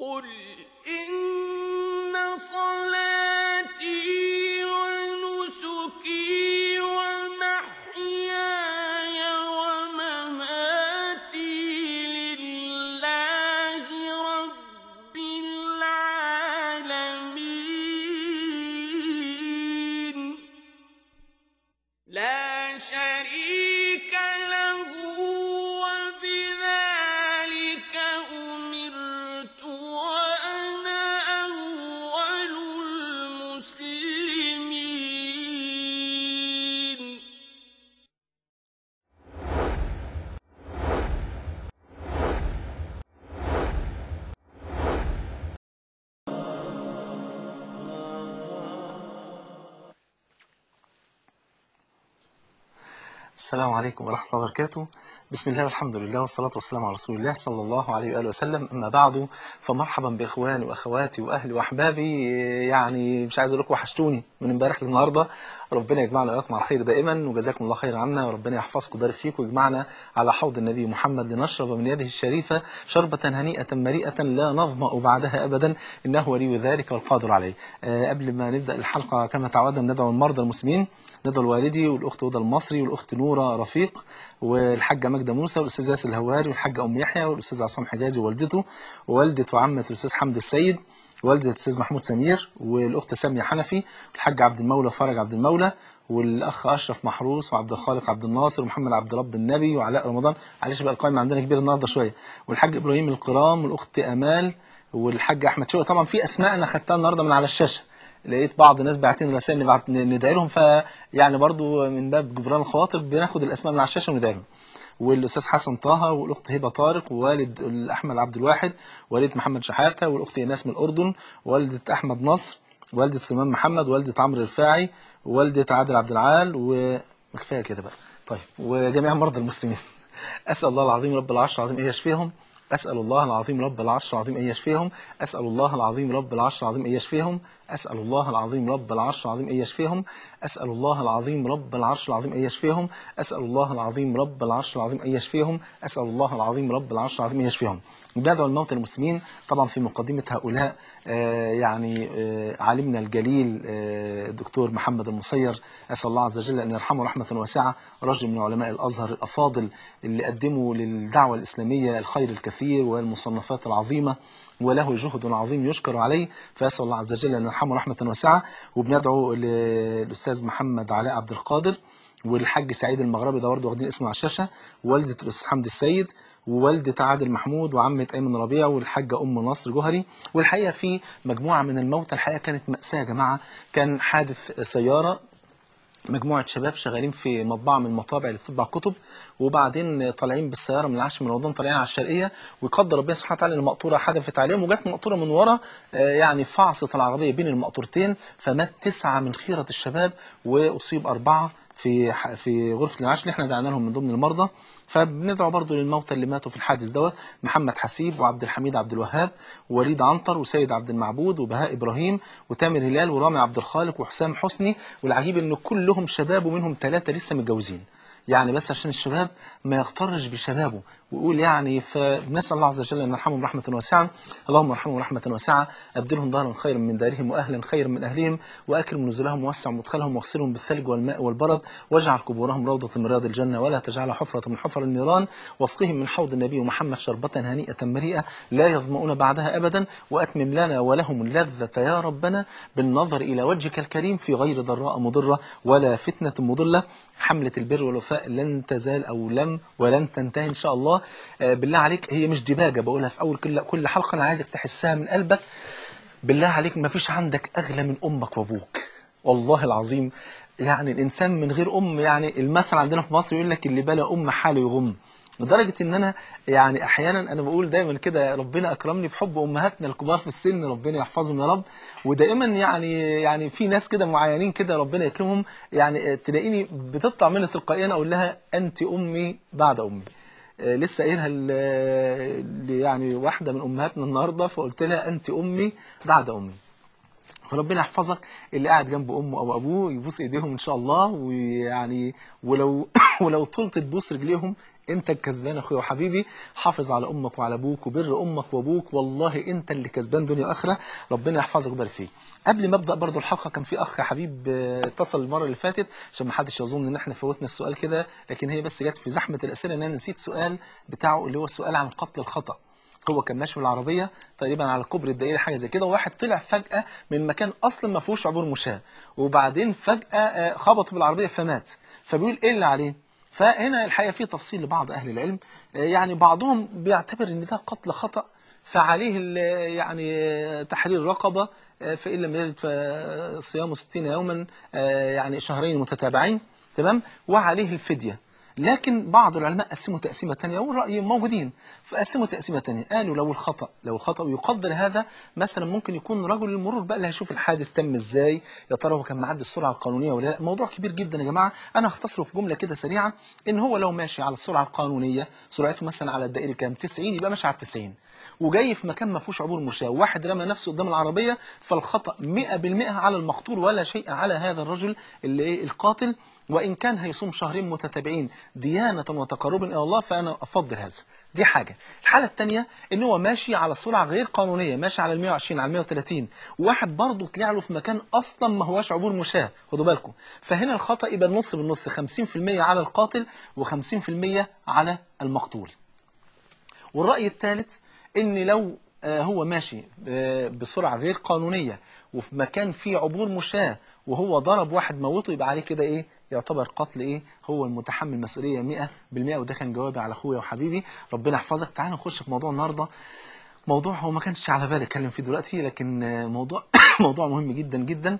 قل إن صلاتي ونسكي ومحياي ومماتي لله رب العالمين لا شريك له وبذلك أمرت وأنا أول المسلمين السلام عليكم ورحمة الله وبركاته بسم الله والحمد لله والصلاة والسلام على رسول الله صلى الله عليه وآله وسلم أما بعد فمرحبا بإخواني وأخواتي وأهلي وأحبابي يعني مش عايز أقول لكم وحشتوني من امبارح للنهاردة ربنا يجمعنا وإياكم على خير دائما وجزاكم الله خير عنا وربنا يحفظكم ويبارك فيكم ويجمعنا على حوض النبي محمد لنشرب من يده الشريفة شربة هنيئة مريئة لا نظمأ بعدها أبدا إنه ولي ذلك والقادر عليه آه قبل ما نبدأ الحلقة كما تعودنا ندعو المرضى المسلمين ندى الوالدي والاخت هدى المصري والاخت نوره رفيق والحاجه ماجده موسى والاستاذ ياسر الهواري والحاجه ام يحيى والاستاذ عصام حجازي ووالدته ووالده وعمه الاستاذ حمد السيد والده الاستاذ محمود سمير والاخت ساميه حنفي والحاج عبد المولى فرج عبد المولى والاخ اشرف محروس وعبد الخالق عبد الناصر ومحمد عبد رب النبي وعلاء رمضان معلش بقى القائمه عندنا كبيره النهارده شويه والحاج ابراهيم القرام والاخت امال والحاج احمد شوقي طبعا في اسماء انا خدتها النهارده من على الشاشه لقيت بعض الناس باعتين رسائل نبعت ندعي لهم فيعني برضو من باب جبران الخواطر بناخد الاسماء من على الشاشه وندعي لهم والاستاذ حسن طه والاخت هبه طارق ووالد احمد عبد الواحد والده محمد شحاته والاخت ايناس من الاردن والده احمد نصر والده سليمان محمد والده عمرو الرفاعي والده عادل عبد العال وكفايه كده بقى طيب وجميع مرضى المسلمين اسال الله العظيم رب العرش العظيم ان يشفيهم أسأل الله العظيم رب العرش العظيم أن يشفيهم أسأل الله العظيم رب العرش العظيم أن يشفيهم أسأل الله العظيم رب العرش العظيم أن يشفيهم أسأل الله العظيم رب العرش العظيم أن يشفيهم أسأل الله العظيم رب العرش العظيم أن يشفيهم أسأل الله العظيم رب العرش العظيم أن يشفيهم بندعو الموتى المسلمين طبعا في مقدمة هؤلاء آه يعني آه عالمنا الجليل آه الدكتور محمد المصير أسأل الله عز وجل أن يرحمه رحمة واسعة رجل من علماء الأزهر الأفاضل اللي قدموا للدعوة الإسلامية الخير الكثير والمصنفات العظيمة وله جهد عظيم يشكر عليه فأسأل الله عز وجل أن يرحمه رحمة واسعة وبندعو للأستاذ محمد علاء عبد القادر والحاج سعيد المغربي ده برضه واخدين اسمه على الشاشة ووالدة الأستاذ حمد السيد ووالدة عادل محمود وعمة أيمن ربيع والحاجة أم نصر جوهري والحقيقة في مجموعة من الموتى الحقيقة كانت مأساة يا جماعة كان حادث سيارة مجموعة شباب شغالين في مطبعة من المطابع اللي بتطبع كتب وبعدين طالعين بالسيارة من العاشر من رمضان طالعين على الشرقية ويقدر ربنا سبحانه وتعالى ان المقطورة حدفت عليهم وجت مقطورة من ورا يعني فعصت العربية بين المقطورتين فمات تسعة من خيرة الشباب وأصيب أربعة في في غرفة العاش اللي احنا دعنا لهم من ضمن المرضى فبندعو برضو للموتى اللي ماتوا في الحادث دوت محمد حسيب وعبد الحميد عبد الوهاب ووليد عنتر وسيد عبد المعبود وبهاء ابراهيم وتامر هلال ورامي عبد الخالق وحسام حسني والعجيب ان كلهم شباب ومنهم ثلاثه لسه متجوزين يعني بس عشان الشباب ما يغترش بشبابه ويقول يعني فنسال الله عز وجل ان يرحمهم رحمه واسعه اللهم ارحمهم رحمه واسعه ابدلهم دارا خيرا من دارهم واهلا خيرا من اهلهم واكرم نزلهم ووسع مدخلهم واغسلهم بالثلج والماء والبرد واجعل قبورهم روضه من رياض الجنه ولا تجعلها حفره من حفر النيران واسقهم من حوض النبي محمد شربه هنيئه مريئه لا يظمؤون بعدها ابدا واتمم لنا ولهم اللذه يا ربنا بالنظر الى وجهك الكريم في غير ضراء مضره ولا فتنه مضله حملة البر والوفاء لن تزال أو لم ولن تنتهي إن شاء الله آه بالله عليك هي مش دباجة بقولها في أول كل كل حلقة أنا عايزك تحسها من قلبك بالله عليك ما فيش عندك أغلى من أمك وأبوك والله العظيم يعني الإنسان من غير أم يعني المثل عندنا في مصر يقول لك اللي بلا أم حاله يغم لدرجة ان انا يعني احيانا انا بقول دايما كده ربنا اكرمني بحب امهاتنا الكبار في السن ربنا يحفظهم يا رب ودائما يعني يعني في ناس كده معينين كده ربنا يكرمهم يعني تلاقيني بتطلع مني تلقائيا اقول لها انت امي بعد امي لسه قايلها يعني واحده من امهاتنا النهارده فقلت لها انت امي بعد امي فربنا يحفظك اللي قاعد جنب امه او ابوه يبوس ايديهم ان شاء الله ويعني ولو ولو طلت تبوس رجليهم انت الكسبان اخويا وحبيبي حافظ على امك وعلى ابوك وبر امك وابوك والله انت اللي كسبان دنيا واخره ربنا يحفظك ويبارك فيك قبل ما ابدا برضو الحلقه كان في اخ حبيب آه، اتصل المره اللي فاتت عشان ما حدش يظن ان احنا فوتنا السؤال كده لكن هي بس جت في زحمه الاسئله ان انا نسيت سؤال بتاعه اللي هو السؤال عن قتل الخطا هو كان ماشي بالعربيه تقريبا على كوبري الدائري حاجه زي كده وواحد طلع فجاه من مكان اصلا ما فيهوش عبور مشاة وبعدين فجاه آه، خبطه بالعربيه فمات فبيقول ايه اللي عليه فهنا الحقيقه في تفصيل لبعض اهل العلم آه، يعني بعضهم بيعتبر ان ده قتل خطا فعليه ال- يعني آه، تحرير رقبه آه، فان لم يجد فصيام 60 يوما آه، يعني شهرين متتابعين تمام وعليه الفديه لكن بعض العلماء قسموا تقسيمة تانية والرأي موجودين فقسموا تقسيمة تانية قالوا لو الخطأ لو خطأ ويقدر هذا مثلا ممكن يكون رجل المرور بقى اللي هيشوف الحادث تم ازاي يا ترى هو كان معدي السرعة القانونية ولا لا موضوع كبير جدا يا جماعة أنا هختصره في جملة كده سريعة إن هو لو ماشي على السرعة القانونية سرعته مثلا على الدائري كام 90 يبقى ماشي على 90 وجاي في مكان ما فيهوش عبور مشاة وواحد رمى نفسه قدام العربية فالخطأ 100% على المقتول ولا شيء على هذا الرجل اللي إيه القاتل وإن كان هيصوم شهرين متتابعين ديانة وتقربا إلى الله فأنا أفضل هذا دي حاجة الحالة الثانية إن هو ماشي على سرعة غير قانونية ماشي على ال 120 على ال 130 وواحد برضه طلع له في مكان أصلا ما هواش عبور مشاة خدوا بالكم فهنا الخطأ يبقى النص بالنص 50% على القاتل و50% على المقتول والرأي الثالث ان لو آه، هو ماشي آه، بسرعة غير قانونية وفي مكان فيه عبور مشاة وهو ضرب واحد موته يبقى عليه كده ايه يعتبر قتل ايه هو المتحمل مسؤولية 100% وده كان جوابي على اخويا وحبيبي ربنا يحفظك تعالوا نخش في موضوع النهارده موضوع هو ما كانش على بالي اتكلم فيه دلوقتي لكن آه، موضوع موضوع مهم جدا جدا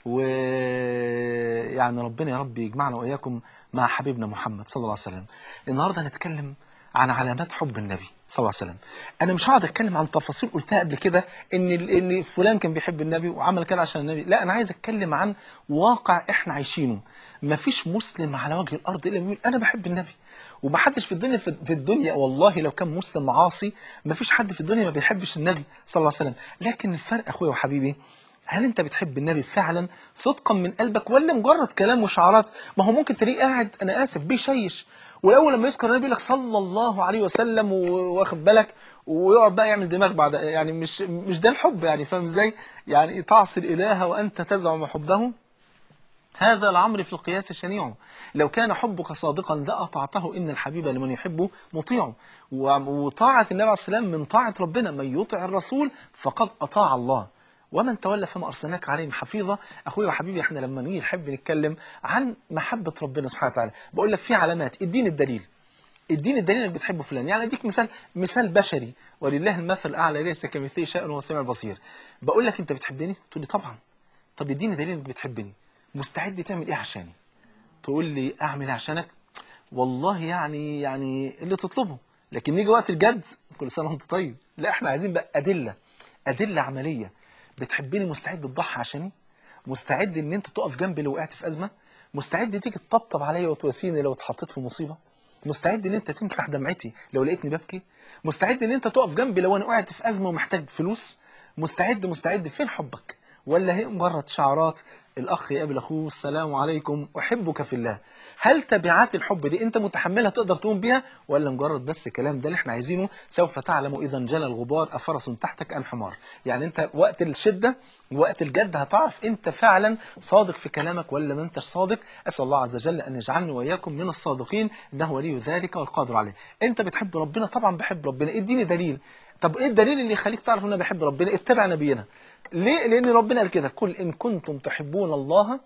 ويعني ربنا يا رب يجمعنا واياكم مع حبيبنا محمد صلى الله عليه وسلم النهارده هنتكلم عن علامات حب النبي صلى الله عليه وسلم انا مش هقعد اتكلم عن تفاصيل قلتها قبل كده ان ان فلان كان بيحب النبي وعمل كده عشان النبي لا انا عايز اتكلم عن واقع احنا عايشينه مفيش مسلم على وجه الارض الا بيقول انا بحب النبي ومحدش في الدنيا في في الدنيا والله لو كان مسلم عاصي مفيش حد في الدنيا ما بيحبش النبي صلى الله عليه وسلم لكن الفرق اخويا وحبيبي هل انت بتحب النبي فعلا صدقا من قلبك ولا مجرد كلام وشعارات ما هو ممكن تلاقيه قاعد انا اسف بيشيش والاول لما يذكر النبي يقول لك صلى الله عليه وسلم و- واخد بالك ويقعد بقى يعمل دماغ بعد يعني مش مش ده الحب يعني فاهم ازاي يعني تعصي الاله وانت تزعم حبه هذا العمر في القياس شنيع لو كان حبك صادقا لأطعته إن الحبيب لمن يحبه مطيع و- وطاعة النبي عليه السلام من طاعة ربنا من يطع الرسول فقد أطاع الله ومن تولى فما أرسلناك عليهم حفيظة أخويا وحبيبي إحنا لما نيجي نحب نتكلم عن محبة ربنا سبحانه وتعالى بقول لك في علامات اديني الدليل اديني الدليل انك بتحب فلان يعني اديك مثال مثال بشري ولله المثل الاعلى ليس كمثله شيء وهو السميع البصير بقول لك انت بتحبني تقول لي طبعا طب اديني دليل انك بتحبني مستعد تعمل ايه عشاني تقول لي اعمل إيه عشانك والله يعني يعني اللي تطلبه لكن نيجي وقت الجد كل سنه وانت طيب لا احنا عايزين بقى ادله ادله عمليه بتحبني مستعد تضحي عشاني مستعد ان انت تقف جنبي لو وقعت في ازمه مستعد تيجي تطبطب عليا وتواسيني لو اتحطيت في مصيبه مستعد ان انت تمسح دمعتي لو لقيتني ببكي مستعد ان انت تقف جنبي لو انا وقعت في ازمه ومحتاج فلوس مستعد مستعد فين حبك ولا هي مجرد شعارات الاخ يقابل اخوه السلام عليكم احبك في الله هل تبعات الحب دي انت متحملها تقدر تقوم بيها ولا مجرد بس كلام ده اللي احنا عايزينه سوف تعلم اذا انجلى الغبار افرس تحتك ام حمار يعني انت وقت الشده وقت الجد هتعرف انت فعلا صادق في كلامك ولا ما انتش صادق اسال الله عز وجل ان يجعلني واياكم من الصادقين انه ولي ذلك والقادر عليه انت بتحب ربنا طبعا بحب ربنا اديني دليل طب ايه الدليل اللي يخليك تعرف ان انا بحب ربنا اتبع نبينا ليه لان ربنا قال كده قل ان كنتم تحبون الله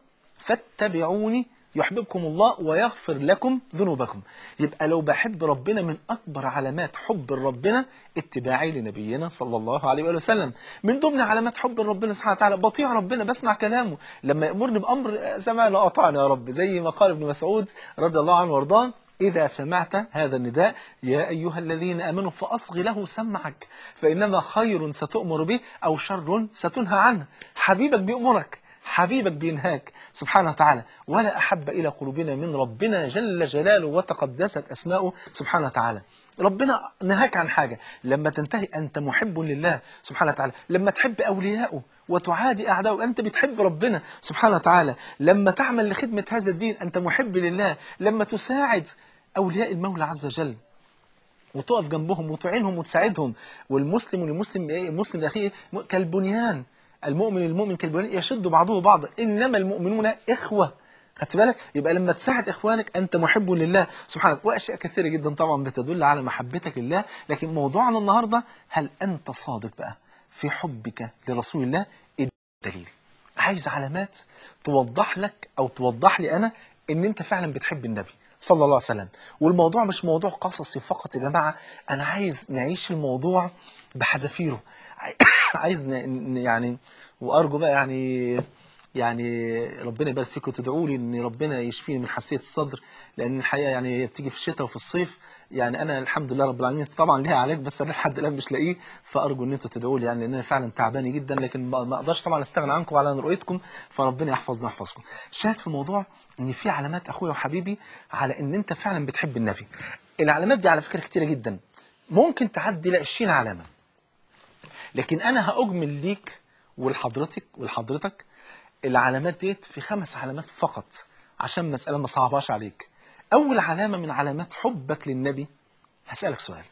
فاتبعوني يحببكم الله ويغفر لكم ذنوبكم يبقى لو بحب ربنا من أكبر علامات حب ربنا اتباعي لنبينا صلى الله عليه وآله وسلم من ضمن علامات حب ربنا سبحانه وتعالى بطيع ربنا بسمع كلامه لما يأمرني بأمر سمعنا أطعنا يا رب زي ما قال ابن مسعود رضي الله عنه وارضاه إذا سمعت هذا النداء يا أيها الذين آمنوا فأصغ له سمعك فإنما خير ستؤمر به أو شر ستنهى عنه حبيبك بيأمرك حبيبك بينهاك سبحانه وتعالى ولا أحب إلى قلوبنا من ربنا جل جلاله وتقدست أسماؤه سبحانه وتعالى ربنا نهاك عن حاجة لما تنتهي أنت محب لله سبحانه وتعالى لما تحب أولياءه وتعادي أعداؤه أنت بتحب ربنا سبحانه وتعالى لما تعمل لخدمة هذا الدين أنت محب لله لما تساعد اولياء المولى عز وجل وتقف جنبهم وتعينهم وتساعدهم والمسلم والمسلم ايه المسلم لاخيه كالبنيان المؤمن المؤمن كالبنيان يشد بعضه بعضا انما المؤمنون اخوه خدت بالك يبقى لما تساعد اخوانك انت محب لله سبحانه وتعالى واشياء كثيره جدا طبعا بتدل على محبتك لله لكن موضوعنا النهارده هل انت صادق بقى في حبك لرسول الله الدليل عايز علامات توضح لك او توضح لي انا ان انت فعلا بتحب النبي صلى الله عليه وسلم والموضوع مش موضوع قصصي فقط يا جماعه انا عايز نعيش الموضوع بحذافيره عايز ن- ن- يعني وارجو بقى يعني يعني ربنا يبارك فيكم تدعوا لي ان ربنا يشفيني من حساسيه الصدر لان الحقيقه يعني هي بتيجي في الشتاء وفي الصيف يعني انا الحمد لله رب العالمين طبعا ليها علاج بس انا لحد الان مش لاقيه فارجو ان انتوا تدعوا لي يعني لان انا فعلا تعبان جدا لكن ما ما اقدرش طبعا استغنى عنكم وعلى رؤيتكم فربنا يحفظنا ويحفظكم. شاهد في موضوع ان في علامات اخويا وحبيبي على ان انت فعلا بتحب النبي. العلامات دي على فكره كتيره جدا ممكن تعدي ل 20 علامه. لكن انا هاجمل ليك ولحضرتك ولحضرتك العلامات ديت في خمس علامات فقط عشان مسألة ما صعباش عليك أول علامة من علامات حبك للنبي هسألك سؤال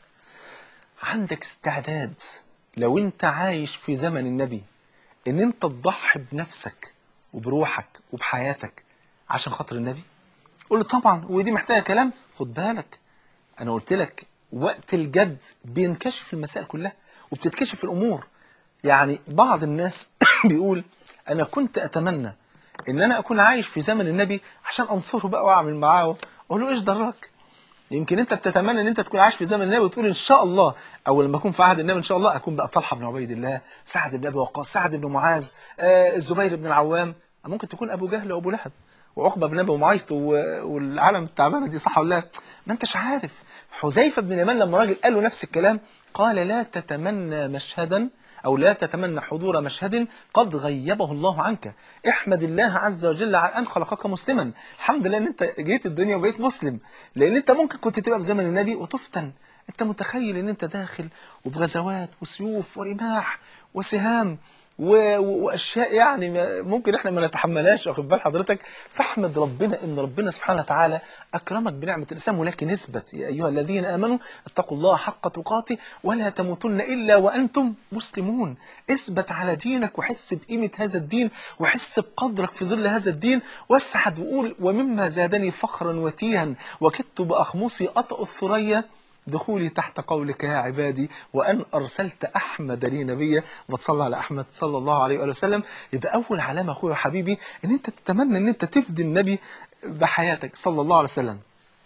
عندك استعداد لو أنت عايش في زمن النبي إن أنت تضحي بنفسك وبروحك وبحياتك عشان خاطر النبي قول له طبعا ودي محتاجة كلام خد بالك أنا قلت لك وقت الجد بينكشف المسائل كلها وبتتكشف الأمور يعني بعض الناس بيقول أنا كنت أتمنى إن أنا أكون عايش في زمن النبي عشان أنصره بقى وأعمل معاه أقول له إيش دراك يمكن انت بتتمنى ان انت تكون عايش في زمن النبي وتقول ان شاء الله او لما اكون في عهد النبي ان شاء الله اكون بقى طلحه بن عبيد الله سعد بن ابي وقاص سعد بن معاذ آه الزبير بن العوام ممكن تكون ابو جهل وابو لهب وعقبه بن ابي معيط و- والعالم التعبانه دي صح ولا لا ما انتش عارف حذيفه بن اليمان لما راجل قال له نفس الكلام قال لا تتمنى مشهدا أو لا تتمنى حضور مشهد قد غيبه الله عنك احمد الله عز وجل على أن خلقك مسلما الحمد لله أن أنت جيت الدنيا وبقيت مسلم لأن أنت ممكن كنت تبقى في زمن النبي وتفتن أنت متخيل أن أنت داخل وبغزوات وسيوف ورماح وسهام و... و... واشياء يعني ما- ممكن احنا ما نتحملهاش واخد بال حضرتك فاحمد ربنا ان ربنا سبحانه وتعالى اكرمك بنعمه الاسلام ولكن اثبت يا ايها الذين امنوا اتقوا الله حق تقاته ولا تموتن الا وانتم مسلمون اثبت على دينك وحس بقيمه هذا الدين وحس بقدرك في ظل هذا الدين واسعد وقول ومما زادني فخرا وتيها وكدت باخمصي اطأ الثريا دخولي تحت قولك يا عبادي وأن أرسلت أحمد لي نبيا وتصلى على أحمد صلى الله عليه وآله وسلم يبقى أول علامة أخويا وحبيبي أن أنت تتمنى أن أنت تفدي النبي بحياتك صلى الله عليه وسلم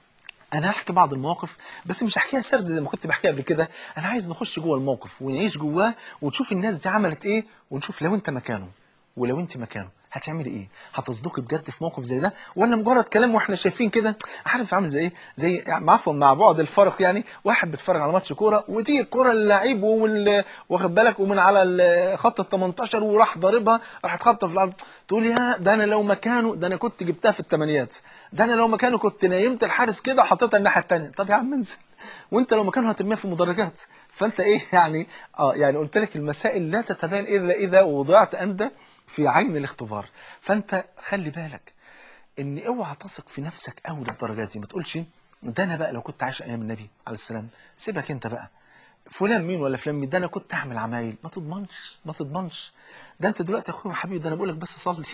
انا هحكي بعض المواقف بس مش هحكيها سرد زي ما كنت بحكيها قبل كده انا عايز نخش جوه الموقف ونعيش جواه ونشوف الناس دي عملت ايه ونشوف لو انت مكانه ولو انت مكانه هتعملي ايه هتصدقي بجد في موقف زي ده ولا مجرد كلام واحنا شايفين كده عارف عامل زي ايه زي يعني عفوا مع بعض الفرق يعني واحد بيتفرج على ماتش كوره وتيجي الكوره اللعيب وال- واخد بالك ومن على ال- خط ال 18 وراح ضاربها راحت خبطه في الارض تقول يا ده انا لو مكانه ده انا كنت جبتها في الثمانيات ده انا لو مكانه كنت نيمت الحارس كده وحطيتها الناحيه الثانيه طب يا عم انزل وانت لو مكانه هترميها في المدرجات فانت ايه يعني اه يعني قلت لك المسائل لا تتبين الا اذا وضعت انت في عين الاختبار فانت خلي بالك ان اوعى تثق في نفسك قوي للدرجات دي ما تقولش ده انا بقى لو كنت عايش ايام النبي عليه السلام سيبك انت بقى فلان مين ولا فلان مين ده انا كنت اعمل عمايل ما تضمنش ما تضمنش ده انت دلوقتي يا اخويا وحبيبي ده انا بقول لك بس صلي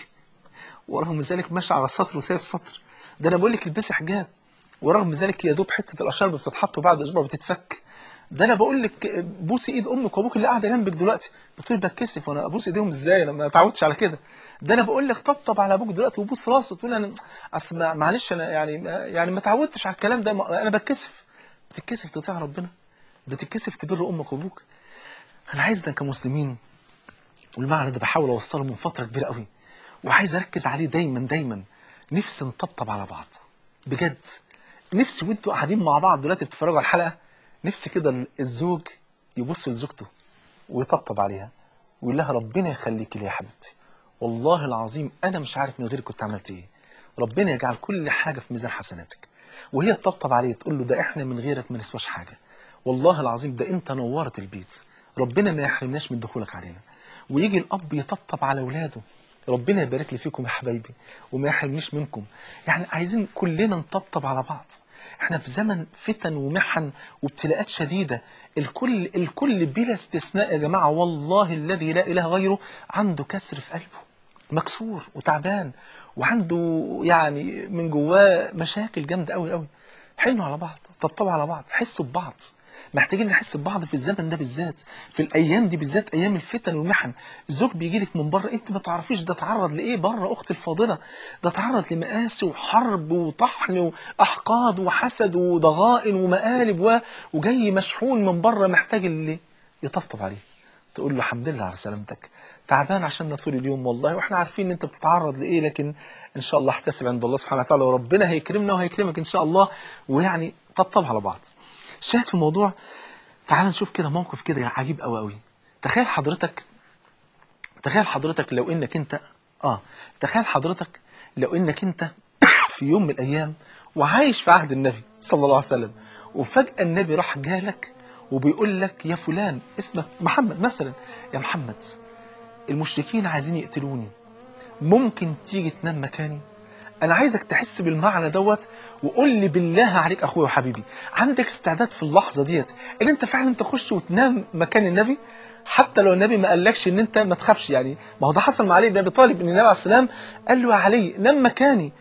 ورغم ذلك ماشي على سطر وسايب سطر ده انا بقول لك البسي حجاب ورغم ذلك يا دوب حته الاشرب بتتحط وبعد اسبوع بتتفك ده انا بقول لك بوسي ايد امك وابوك اللي قاعده جنبك دلوقتي بتقول بتكسف وانا ابوس ايديهم ازاي انا ما اتعودتش على كده ده انا بقول لك طبطب على ابوك دلوقتي وبوس راسه تقول انا اصل ما- معلش انا يعني يعني ما اتعودتش على الكلام ده ما- انا بتكسف بتتكسف تطيع ربنا بتتكسف تبر امك وابوك انا عايزنا كمسلمين والمعنى ده بحاول اوصله من فتره كبيره قوي وعايز اركز عليه دايما دايما نفسي نطبطب على بعض بجد نفسي وانتوا قاعدين مع بعض دلوقتي بتتفرجوا على الحلقه نفسي كده الزوج يبص لزوجته ويطبطب عليها ويقول لها ربنا يخليكي لي يا حبيبتي والله العظيم انا مش عارف من غيرك كنت عملت ايه ربنا يجعل كل حاجه في ميزان حسناتك وهي تطبطب عليه تقول له ده احنا من غيرك ما نسواش حاجه والله العظيم ده انت نورت البيت ربنا ما يحرمناش من دخولك علينا ويجي الاب يطبطب على اولاده ربنا يبارك لي فيكم يا حبايبي وما يحرمنيش منكم يعني عايزين كلنا نطبطب على بعض احنا في زمن فتن ومحن وابتلاءات شديدة الكل الكل بلا استثناء يا جماعة والله الذي لا إله غيره عنده كسر في قلبه مكسور وتعبان وعنده يعني من جواه مشاكل جامدة قوي قوي حنوا على بعض طبطبوا على بعض حسوا ببعض محتاجين نحس ببعض في الزمن ده بالذات في الايام دي بالذات ايام الفتن والمحن الزوج بيجي لك من بره انت ما تعرفيش ده اتعرض لايه بره اختي الفاضله ده اتعرض لمآسي وحرب وطحن واحقاد وحسد وضغائن ومقالب و... وجاي مشحون من بره محتاج اللي يطبطب عليه تقول له الحمد لله على سلامتك تعبان عشان طول اليوم والله واحنا عارفين ان انت بتتعرض لايه لكن ان شاء الله احتسب عند الله سبحانه وتعالى وربنا هيكرمنا وهيكرمك ان شاء الله ويعني طبطب على بعض شاهد في الموضوع تعال نشوف كده موقف كده عجيب قوي قوي تخيل حضرتك تخيل حضرتك لو انك انت اه تخيل حضرتك لو انك انت في يوم من الايام وعايش في عهد النبي صلى الله عليه وسلم وفجأة النبي راح جالك وبيقول لك يا فلان اسمك محمد مثلا يا محمد المشركين عايزين يقتلوني ممكن تيجي تنام مكاني انا عايزك تحس بالمعنى دوت وقول لي بالله عليك اخويا وحبيبي عندك استعداد في اللحظه ديت ان انت فعلا تخش وتنام مكان النبي حتى لو النبي ما قالكش ان انت ما تخافش يعني ما هو ده حصل مع علي بن ابي طالب ان النبي عليه السلام قال له يا علي نام مكاني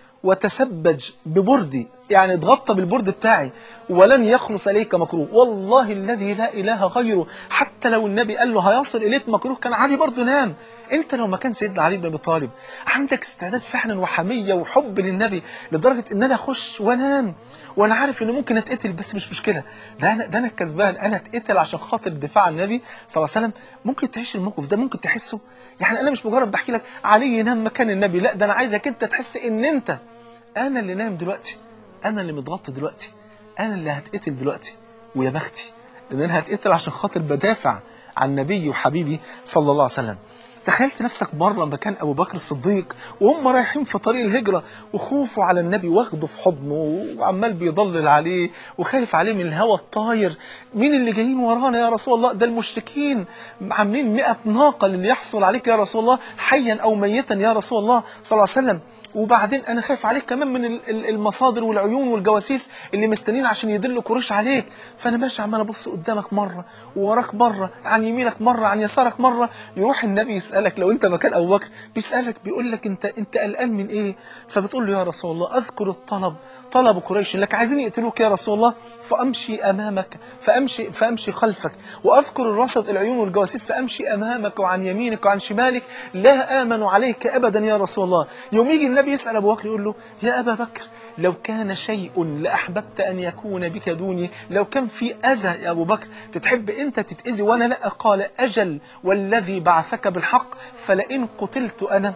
وتسبج ببردي يعني اتغطى بالبرد بتاعي ولن يخلص اليك مكروه والله الذي لا اله غيره حتى لو النبي قال له هيصل اليك مكروه كان علي برضه نام انت لو مكان سيدنا علي بن ابي طالب عندك استعداد فعلا وحميه وحب للنبي لدرجه ان انا اخش وانام وانا عارف ان ممكن اتقتل بس مش مشكله ده انا ده انا الكسبان انا اتقتل عشان خاطر الدفاع عن النبي صلى الله عليه وسلم ممكن تعيش الموقف ده ممكن تحسه يعني انا مش مجرد بحكي لك علي ينام مكان النبي لا ده انا عايزك انت تحس ان انت انا اللي نايم دلوقتي انا اللي متغطى دلوقتي انا اللي هتقتل دلوقتي ويا بختي ان انا هتقتل عشان خاطر بدافع عن نبيي وحبيبي صلى الله عليه وسلم تخيلت نفسك بره مكان ابو بكر الصديق وهم رايحين في طريق الهجره وخوفوا على النبي واخده في حضنه وعمال بيضلل عليه وخايف عليه من الهوى الطاير مين اللي جايين ورانا يا رسول الله ده المشركين عاملين 100 ناقه اللي يحصل عليك يا رسول الله حيا او ميتا يا رسول الله صلى الله عليه وسلم وبعدين انا خايف عليك كمان من ال- ال- المصادر والعيون والجواسيس اللي مستنين عشان يدلوا قريش عليك فانا ماشي عمال ابص قدامك مره ووراك مره عن يمينك مره عن يسارك مره يروح النبي يسالك لو انت مكان ابو بكر بيسالك بيقول لك انت انت قلقان من ايه فبتقول له يا رسول الله اذكر الطلب طلب قريش لك عايزين يقتلوك يا رسول الله فامشي امامك فامشي فامشي خلفك واذكر الرصد العيون والجواسيس فامشي امامك وعن يمينك وعن شمالك لا امن عليك ابدا يا رسول الله يوم يجي النبي يسال ابو بكر يقول له يا ابا بكر لو كان شيء لاحببت ان يكون بك دوني لو كان في اذى يا ابو بكر تتحب انت تتاذي وانا لا قال اجل والذي بعثك بالحق فلئن قتلت انا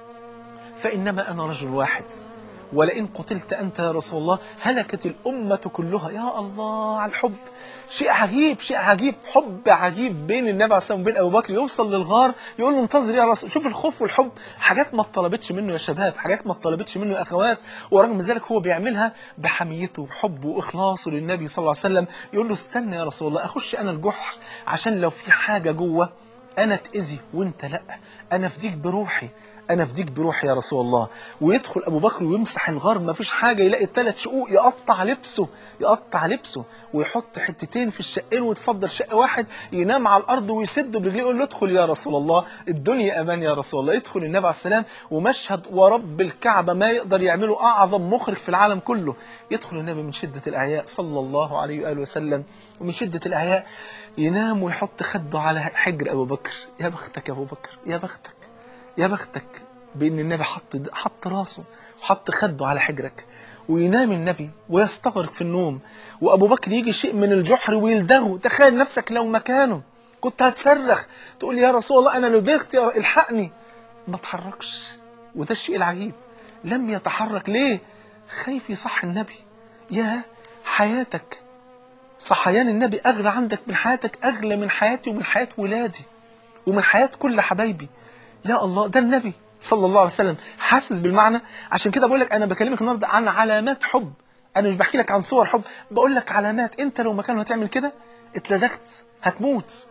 فانما انا رجل واحد ولئن قتلت أنت يا رسول الله هلكت الأمة كلها يا الله على الحب شيء عجيب شيء عجيب حب عجيب بين النبي عليه الصلاة والسلام وبين أبو بكر يوصل للغار يقول له انتظر يا رسول شوف الخوف والحب حاجات ما اتطلبتش منه يا شباب حاجات ما اتطلبتش منه يا أخوات ورغم ذلك هو بيعملها بحميته وحبه وإخلاصه للنبي صلى الله عليه وسلم يقول له استنى يا رسول الله أخش أنا الجحر عشان لو في حاجة جوه أنا اتأذي وأنت لأ أنا أفديك بروحي انا افديك بروحي يا رسول الله ويدخل ابو بكر ويمسح الغار ما فيش حاجه يلاقي الثلاث شقوق يقطع لبسه يقطع لبسه ويحط حتتين في الشقين ويتفضل شق واحد ينام على الارض ويسده برجليه يقول له ادخل يا رسول الله الدنيا امان يا رسول الله يدخل النبي عليه السلام ومشهد ورب الكعبه ما يقدر يعمله اعظم مخرج في العالم كله يدخل النبي من شده الاعياء صلى الله عليه واله وسلم ومن شده الاعياء ينام ويحط خده على حجر ابو بكر يا بختك يا ابو بكر يا بختك يا بختك بان النبي حط حط راسه وحط خده على حجرك وينام النبي ويستغرق في النوم وابو بكر يجي شيء من الجحر ويلدغه تخيل نفسك لو مكانه كنت هتصرخ تقول يا رسول الله انا لدغت يا الحقني ما تحركش وده الشيء العجيب لم يتحرك ليه خايف يصح النبي يا حياتك صحيان النبي اغلى عندك من حياتك اغلى من حياتي ومن حياه ولادي ومن حياه كل حبايبي يا الله ده النبي صلى الله عليه وسلم حاسس بالمعنى عشان كده بقول لك انا بكلمك النهارده عن علامات حب انا مش بحكي لك عن صور حب بقول لك علامات انت لو مكانه هتعمل كده اتلدغت هتموت